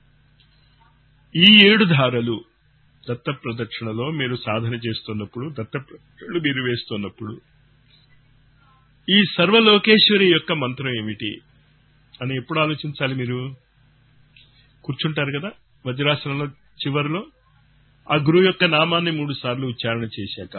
ఈ ఏడు ధారలు దత్త ప్రదక్షిణలో మీరు సాధన చేస్తున్నప్పుడు దత్త ప్రదక్షిణలు మీరు వేస్తున్నప్పుడు ఈ సర్వలోకేశ్వరి యొక్క మంత్రం ఏమిటి అని ఎప్పుడు ఆలోచించాలి మీరు కూర్చుంటారు కదా వజ్రాసనంలో చివరిలో ఆ గురువు యొక్క నామాన్ని మూడు సార్లు ఉచ్చారణ చేశాక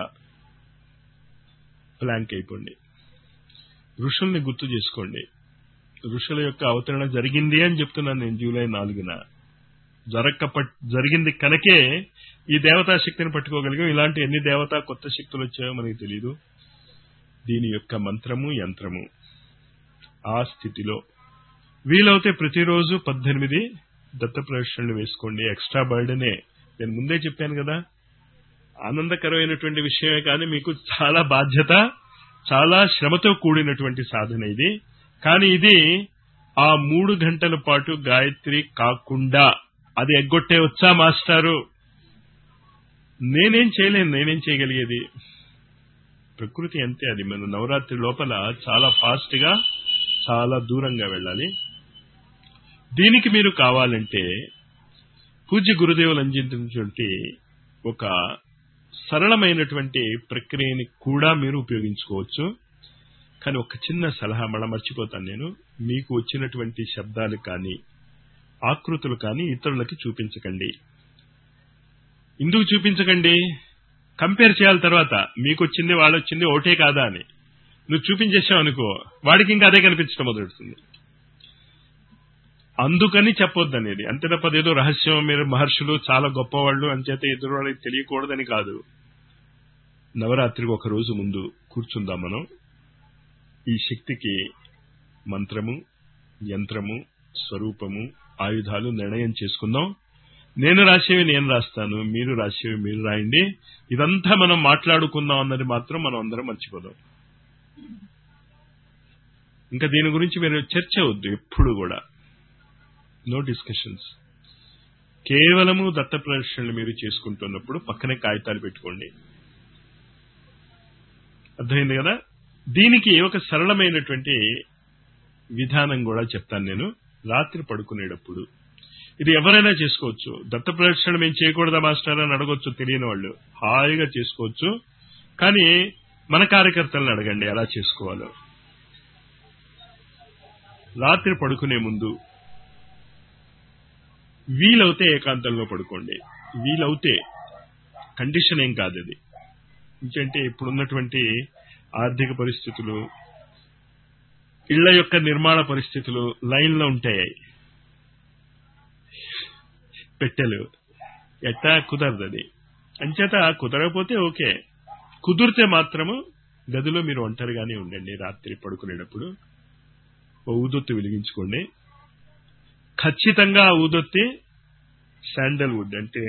ప్లాంక్ అయిపోండి ఋషుల్ని గుర్తు చేసుకోండి ఋషుల యొక్క అవతరణ జరిగింది అని చెప్తున్నాను నేను జూలై నాలుగున జరక్క జరిగింది కనుకే ఈ దేవతా శక్తిని పట్టుకోగలిగాం ఇలాంటి ఎన్ని దేవతా కొత్త శక్తులు వచ్చాయో మనకి తెలియదు దీని యొక్క మంత్రము యంత్రము ఆ స్థితిలో వీలవుతే ప్రతిరోజు పద్దెనిమిది దత్త ప్రదర్శనలు వేసుకోండి ఎక్స్ట్రా బర్డనే నేను ముందే చెప్పాను కదా ఆనందకరమైనటువంటి విషయమే కానీ మీకు చాలా బాధ్యత చాలా శ్రమతో కూడినటువంటి సాధన ఇది కానీ ఇది ఆ మూడు గంటల పాటు గాయత్రి కాకుండా అది ఎగ్గొట్టే వచ్చా మాస్టారు నేనేం చేయలేను నేనేం చేయగలిగేది ప్రకృతి అంతే అది మన నవరాత్రి లోపల చాలా ఫాస్ట్ గా చాలా దూరంగా వెళ్ళాలి దీనికి మీరు కావాలంటే పూజ్య గురుదేవులు అందించినటువంటి ఒక సరళమైనటువంటి ప్రక్రియని కూడా మీరు ఉపయోగించుకోవచ్చు కానీ ఒక చిన్న సలహా మళ్ళా మర్చిపోతాను నేను మీకు వచ్చినటువంటి శబ్దాలు కానీ ఆకృతులు కానీ ఇతరులకి చూపించకండి ఎందుకు చూపించకండి కంపేర్ చేయాలి తర్వాత మీకు వచ్చింది వాళ్ళు వచ్చింది ఒకటే కాదా అని నువ్వు చూపించేసావు అనుకో వాడికి ఇంకా అదే కనిపించడం మొదలెడుతుంది అందుకని చెప్పొద్దు అనేది అంతే తప్ప అదేదో రహస్యం మీరు మహర్షులు చాలా గొప్పవాళ్ళు అంచేత ఎదురు వాళ్ళకి తెలియకూడదని కాదు నవరాత్రికి ఒక రోజు ముందు కూర్చుందాం మనం ఈ శక్తికి మంత్రము యంత్రము స్వరూపము ఆయుధాలు నిర్ణయం చేసుకుందాం నేను రాసేవి నేను రాస్తాను మీరు రాసేవి మీరు రాయండి ఇదంతా మనం మాట్లాడుకుందాం అన్నది మాత్రం మనం అందరం మర్చిపోదాం ఇంకా దీని గురించి మీరు చర్చ వద్దు ఎప్పుడు కూడా నో డిస్కషన్స్ కేవలము దత్త ప్రదర్శనలు మీరు చేసుకుంటున్నప్పుడు పక్కనే కాగితాలు పెట్టుకోండి అర్థమైంది కదా దీనికి ఒక సరళమైనటువంటి విధానం కూడా చెప్తాను నేను రాత్రి పడుకునేటప్పుడు ఇది ఎవరైనా చేసుకోవచ్చు దత్త ప్రదర్శన మేము చేయకూడదా మాస్టర్ అని అడగొచ్చు తెలియని వాళ్ళు హాయిగా చేసుకోవచ్చు కానీ మన కార్యకర్తలను అడగండి ఎలా చేసుకోవాలో రాత్రి పడుకునే ముందు వీలవుతే ఏకాంతంలో పడుకోండి వీలవుతే కండిషన్ ఏం కాదు అది ఎందుకంటే ఇప్పుడున్నటువంటి ఆర్థిక పరిస్థితులు ఇళ్ల యొక్క నిర్మాణ పరిస్థితులు లైన్లో ఉంటాయి పెట్టెలు ఎట్టా కుదరదు అది అంచేత కుదరకపోతే ఓకే కుదిరితే మాత్రము గదిలో మీరు ఒంటరిగానే ఉండండి రాత్రి పడుకునేటప్పుడు ఓ ఊదొత్తి వెలిగించుకోండి ఖచ్చితంగా ఆ ఊదొత్తి శాండల్ వుడ్ అంటే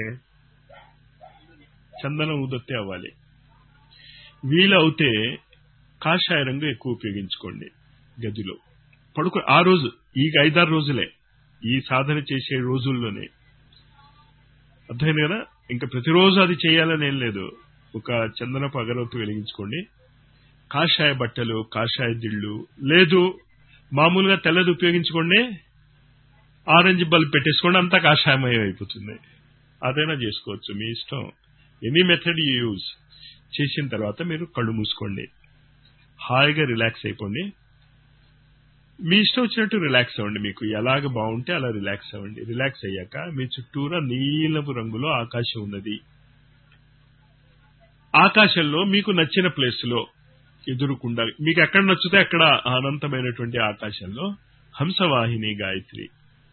చందనం ఊదొత్తి అవ్వాలి వీలవుతే కాషాయ రంగు ఎక్కువ ఉపయోగించుకోండి గదిలో పడుకో ఆ రోజు ఈ ఐదారు రోజులే ఈ సాధన చేసే రోజుల్లోనే అర్థమైంది కదా ఇంకా ప్రతిరోజు అది చేయాలని ఏం లేదు ఒక చందనపు అగరవత్తు వెలిగించుకోండి కాషాయ బట్టలు కాషాయ దిళ్ళు లేదు మామూలుగా తెల్లది ఉపయోగించుకోండి ఆరెంజ్ బల్బ్ పెట్టేసుకోండి అంతా కాషాయమయం అయిపోతుంది అదైనా చేసుకోవచ్చు మీ ఇష్టం ఎనీ మెథడ్ యూ యూజ్ చేసిన తర్వాత మీరు కళ్ళు మూసుకోండి హాయిగా రిలాక్స్ అయిపోండి మీ ఇష్టం వచ్చినట్టు రిలాక్స్ అవ్వండి మీకు ఎలాగ బాగుంటే అలా రిలాక్స్ అవ్వండి రిలాక్స్ అయ్యాక మీ చుట్టూరా నీలపు రంగులో ఆకాశం ఉన్నది ఆకాశంలో మీకు నచ్చిన ప్లేస్ లో ఎదురుకుండా మీకు ఎక్కడ నచ్చితే అక్కడ అనంతమైనటువంటి ఆకాశంలో హంసవాహిని గాయత్రి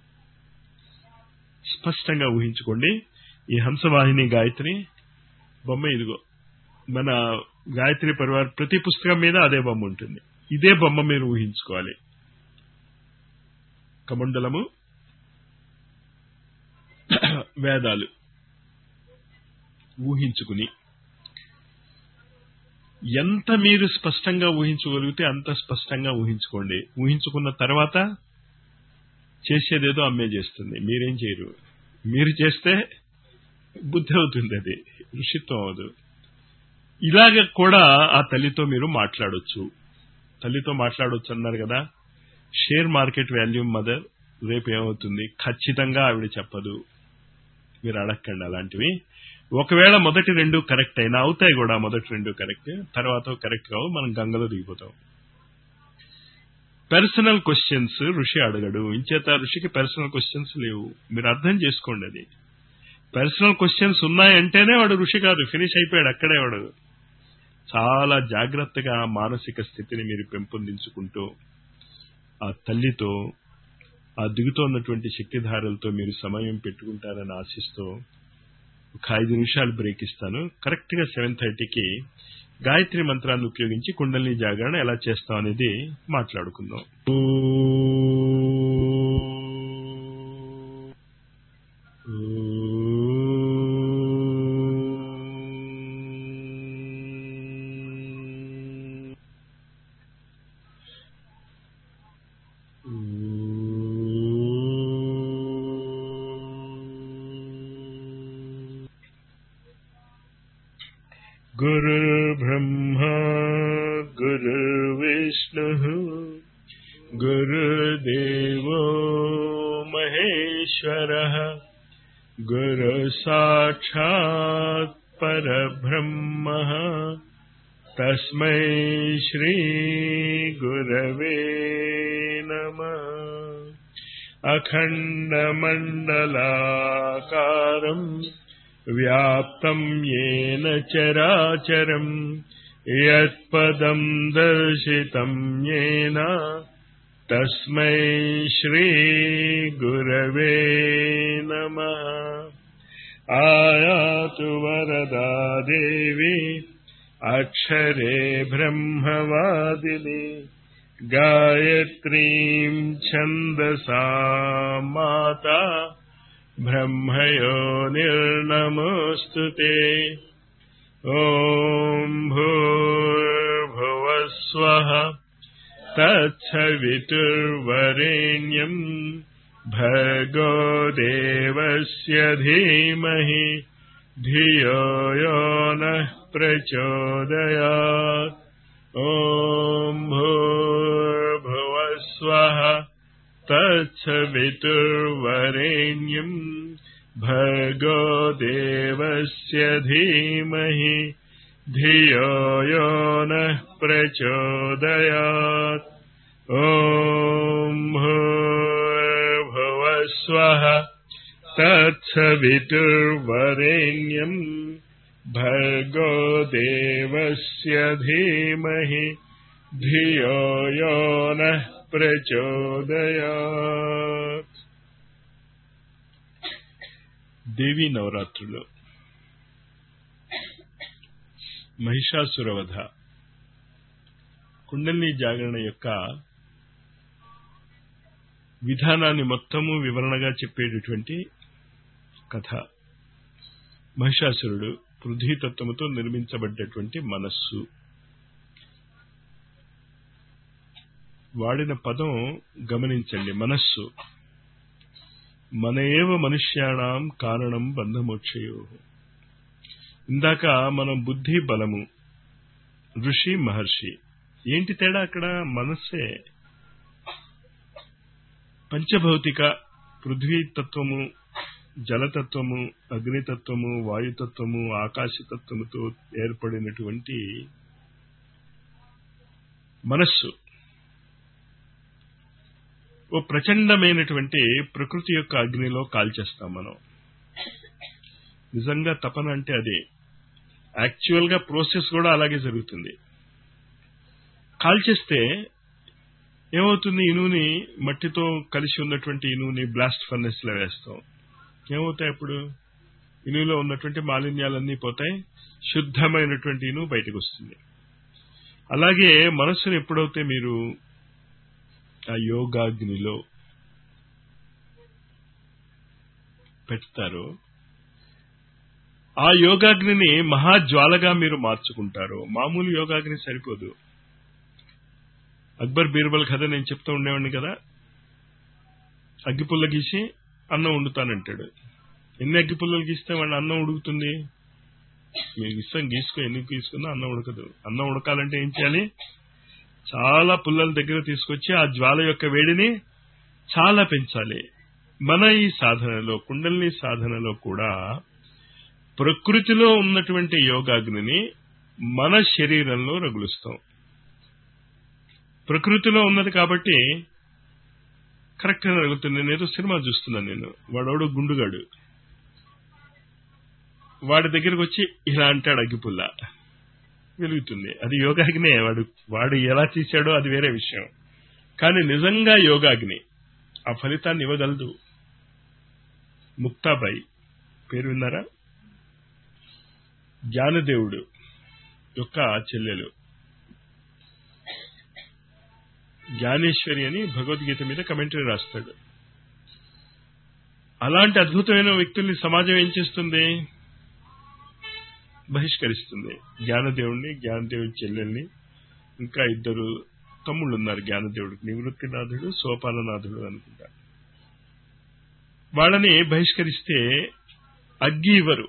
స్పష్టంగా ఊహించుకోండి ఈ హంసవాహిని గాయత్రి బొమ్మ ఇదిగో మన గాయత్రి పరివార్ ప్రతి పుస్తకం మీద అదే బొమ్మ ఉంటుంది ఇదే బొమ్మ మీరు ఊహించుకోవాలి కమండలము వేదాలు ఊహించుకుని ఎంత మీరు స్పష్టంగా ఊహించగలిగితే అంత స్పష్టంగా ఊహించుకోండి ఊహించుకున్న తర్వాత చేసేదేదో అమ్మే చేస్తుంది మీరేం చేయరు మీరు చేస్తే బుద్ధి అవుతుంది అది ఋషిత్వం అవదు ఇలాగ కూడా ఆ తల్లితో మీరు మాట్లాడొచ్చు తల్లితో మాట్లాడొచ్చు అన్నారు కదా షేర్ మార్కెట్ వాల్యూ మదర్ రేపు ఏమవుతుంది ఖచ్చితంగా ఆవిడ చెప్పదు మీరు అడగండి అలాంటివి ఒకవేళ మొదటి రెండు కరెక్ట్ అయినా అవుతాయి కూడా మొదటి రెండు కరెక్ట్ తర్వాత కరెక్ట్ కావు మనం గంగలో దిగిపోతాం పర్సనల్ క్వశ్చన్స్ ఋషి అడగడు ఇంచేత ఋషికి పర్సనల్ క్వశ్చన్స్ లేవు మీరు అర్థం చేసుకోండి అది పర్సనల్ క్వశ్చన్స్ ఉన్నాయంటేనే వాడు ఋషి కాదు ఫినిష్ అయిపోయాడు అక్కడే వాడు చాలా జాగ్రత్తగా మానసిక స్థితిని మీరు పెంపొందించుకుంటూ ఆ తల్లితో ఆ దిగుతోన్నటువంటి శక్తిధారలతో మీరు సమయం పెట్టుకుంటారని ఆశిస్తూ ఒక ఐదు నిమిషాలు బ్రేక్ ఇస్తాను కరెక్ట్ గా సెవెన్ థర్టీకి గాయత్రి మంత్రాన్ని ఉపయోగించి కుండలిని జాగరణ ఎలా చేస్తాం అనేది మాట్లాడుకుందాం गुरुर्ब्रह्मा गुरुर्विष्णुः गुरुदेवो महेश्वरः गुरुसाक्षात् परब्रह्मः तस्मै श्रीगुरवे नमः अखण्डमण्डलाकारम् व्याप्तम् येन चराचरम् यत्पदम् दर्शितम् येन तस्मै श्रीगुरवे नमः आयातु वरदा देवी अक्षरे ब्रह्मवादिनि गायत्रीम् छन्दसा माता ब्रह्मयो निर्नमोऽस्तु ते ॐ भूर्भुवस्वः तत्सवितुर्वरेण्यम् भर्गो देवस्य धीमहि धियो यो नः प्रचोदयात् ॐ भूर्भुवस्वः तत्सवितुर्वरेण्यम् भर्गो देवस्य धीमहि धियो यो नः प्रचोदयात् ॐ भूर्भुवस्वः तत्सवितुर्वरेण्यम् भर्गो देवस्य धीमहि धियो यो नः ప్రచోదయాత్ దేవీ నవరాత్రులు మహిషాసురవధ కుండలిని జాగరణ యొక్క విధానాన్ని మొత్తము వివరణగా చెప్పేటటువంటి కథ మహిషాసురుడు పృథ్వీతత్వముతో నిర్మించబడ్డటువంటి మనస్సు వాడిన పదం గమనించండి మనస్సు మన ఏవ మనుష్యాణం కారణం బంధమోక్షయో ఇందాక మనం బుద్ధి బలము ఋషి మహర్షి ఏంటి తేడా అక్కడ మనస్సే పంచభౌతిక పృథ్వీతత్వము జలతత్వము అగ్నితత్వము వాయుతత్వము ఆకాశతత్వముతో ఏర్పడినటువంటి మనస్సు ఓ ప్రచండమైనటువంటి ప్రకృతి యొక్క అగ్నిలో కాల్చేస్తాం మనం నిజంగా తపన అంటే అదే యాక్చువల్ గా ప్రోసెస్ కూడా అలాగే జరుగుతుంది కాల్చేస్తే ఏమవుతుంది ఇనువుని మట్టితో కలిసి ఉన్నటువంటి ఇనువుని బ్లాస్ట్ ఫర్నెస్ లో వేస్తాం ఏమవుతాయి అప్పుడు ఇనువులో ఉన్నటువంటి మాలిన్యాలన్నీ పోతాయి శుద్ధమైనటువంటి ఇనువు బయటకు వస్తుంది అలాగే మనస్సును ఎప్పుడైతే మీరు ఆ యోగాగ్నిలో పెడతారో ఆ యోగాగ్నిని మహాజ్వాలగా మీరు మార్చుకుంటారు మామూలు యోగాగ్ని సరిపోదు అక్బర్ బీర్బల్ కథ నేను చెప్తూ ఉండేవాడిని కదా అగ్గిపుల్ల గీసి అన్నం వండుతానంటాడు ఎన్ని అగ్గిపుల్లలు గీస్తే వాడు అన్నం ఉడుకుతుంది మీకు ఇష్టం గీసుకో ఎన్ని గీసుకున్నా అన్నం ఉడకదు అన్నం ఉడకాలంటే ఏం చేయాలి చాలా పుల్లల దగ్గర తీసుకొచ్చి ఆ జ్వాల యొక్క వేడిని చాలా పెంచాలి మన ఈ సాధనలో కుండలిని సాధనలో కూడా ప్రకృతిలో ఉన్నటువంటి యోగాగ్నిని మన శరీరంలో రగులుస్తాం ప్రకృతిలో ఉన్నది కాబట్టి కరెక్ట్ గా రగులుతుంది నేను ఏదో సినిమా చూస్తున్నాను నేను వాడోడు గుండుగాడు వాడి దగ్గరకు వచ్చి ఇలా అంటాడు అగ్గిపుల్ల వెలుగుతుంది అది యోగాగ్నే వాడు వాడు ఎలా తీశాడో అది వేరే విషయం కానీ నిజంగా యోగాగ్ని ఆ ఫలితాన్ని ఇవ్వగలదు ముక్తాబాయి పేరు విన్నారా జ్ఞానదేవుడు యొక్క చెల్లెలు జ్ఞానేశ్వరి అని భగవద్గీత మీద కమెంటరీ రాస్తాడు అలాంటి అద్భుతమైన వ్యక్తుల్ని సమాజం ఏం చేస్తుంది బహిష్కరిస్తుంది జ్ఞానదేవుడిని జ్ఞానదేవుడి చెల్లెల్ని ఇంకా ఇద్దరు తమ్ముళ్ళు ఉన్నారు జ్ఞానదేవుడికి నివృత్తినాథుడు సోపాలనాథుడు అనుకుంటా వాళ్ళని బహిష్కరిస్తే అగ్గి ఇవ్వరు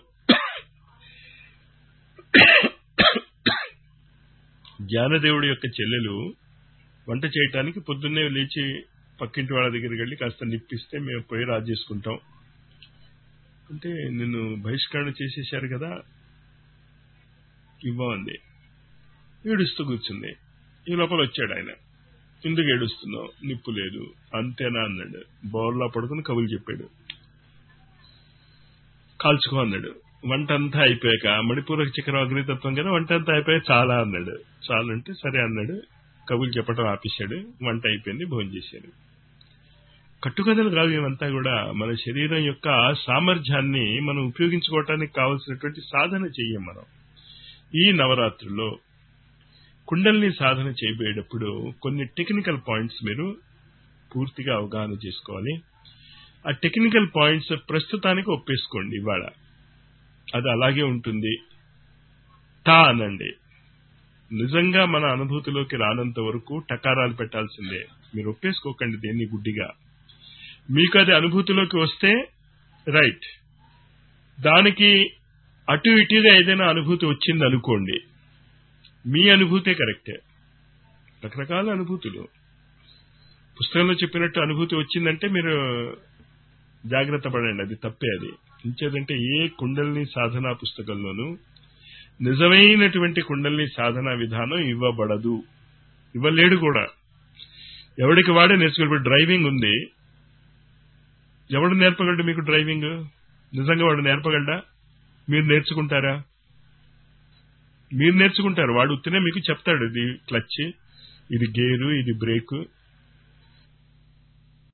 జ్ఞానదేవుడి యొక్క చెల్లెలు వంట చేయటానికి పొద్దున్నే లేచి పక్కింటి వాళ్ళ దగ్గరికి వెళ్ళి కాస్త నిప్పిస్తే మేము పోయి రాజు చేసుకుంటాం అంటే నిన్ను బహిష్కరణ చేసేశారు కదా ఇవ్వండి ఏడుస్తూ కూర్చుంది ఈ లోపల వచ్చాడు ఆయన ఎందుకు ఏడుస్తున్నావు నిప్పు లేదు అంతేనా అన్నాడు బోర్లా పడుకుని కబులు చెప్పాడు కాల్చుకో అన్నాడు వంట అంతా అయిపోయాక మణిపూరక చక్రం అగ్నితత్వం కదా వంట అంతా అయిపోయాక చాలా అన్నాడు చాలా అంటే సరే అన్నాడు కబులు చెప్పడం ఆపేశాడు వంట అయిపోయింది భోజనం చేశాడు కట్టుకథలు కాదు ఇవంతా కూడా మన శరీరం యొక్క సామర్థ్యాన్ని మనం ఉపయోగించుకోవటానికి కావలసినటువంటి సాధన చెయ్యం మనం ఈ నవరాత్రుల్లో కుండల్ని సాధన చేయబోయేటప్పుడు కొన్ని టెక్నికల్ పాయింట్స్ మీరు పూర్తిగా అవగాహన చేసుకోవాలి ఆ టెక్నికల్ పాయింట్స్ ప్రస్తుతానికి ఒప్పేసుకోండి ఇవాళ అది అలాగే ఉంటుంది టా అనండి నిజంగా మన అనుభూతిలోకి రానంత వరకు టకారాలు పెట్టాల్సిందే మీరు ఒప్పేసుకోకండి దేన్ని గుడ్డిగా మీకు అది అనుభూతిలోకి వస్తే రైట్ దానికి అటు ఇటుగా ఏదైనా అనుభూతి వచ్చింది అనుకోండి మీ అనుభూతే కరెక్టే రకరకాల అనుభూతులు పుస్తకంలో చెప్పినట్టు అనుభూతి వచ్చిందంటే మీరు జాగ్రత్త పడండి అది తప్పే అది ఇంకేదంటే ఏ కుండల్ని సాధనా పుస్తకంలోనూ నిజమైనటువంటి కుండల్ని సాధనా విధానం ఇవ్వబడదు ఇవ్వలేడు కూడా ఎవడికి వాడే నేర్చుకోవాలి డ్రైవింగ్ ఉంది ఎవడు నేర్పగలడు మీకు డ్రైవింగ్ నిజంగా వాడు నేర్పగలడా మీరు నేర్చుకుంటారా మీరు నేర్చుకుంటారు వాడు ఉత్తినే మీకు చెప్తాడు ఇది క్లచ్ ఇది గేరు ఇది బ్రేక్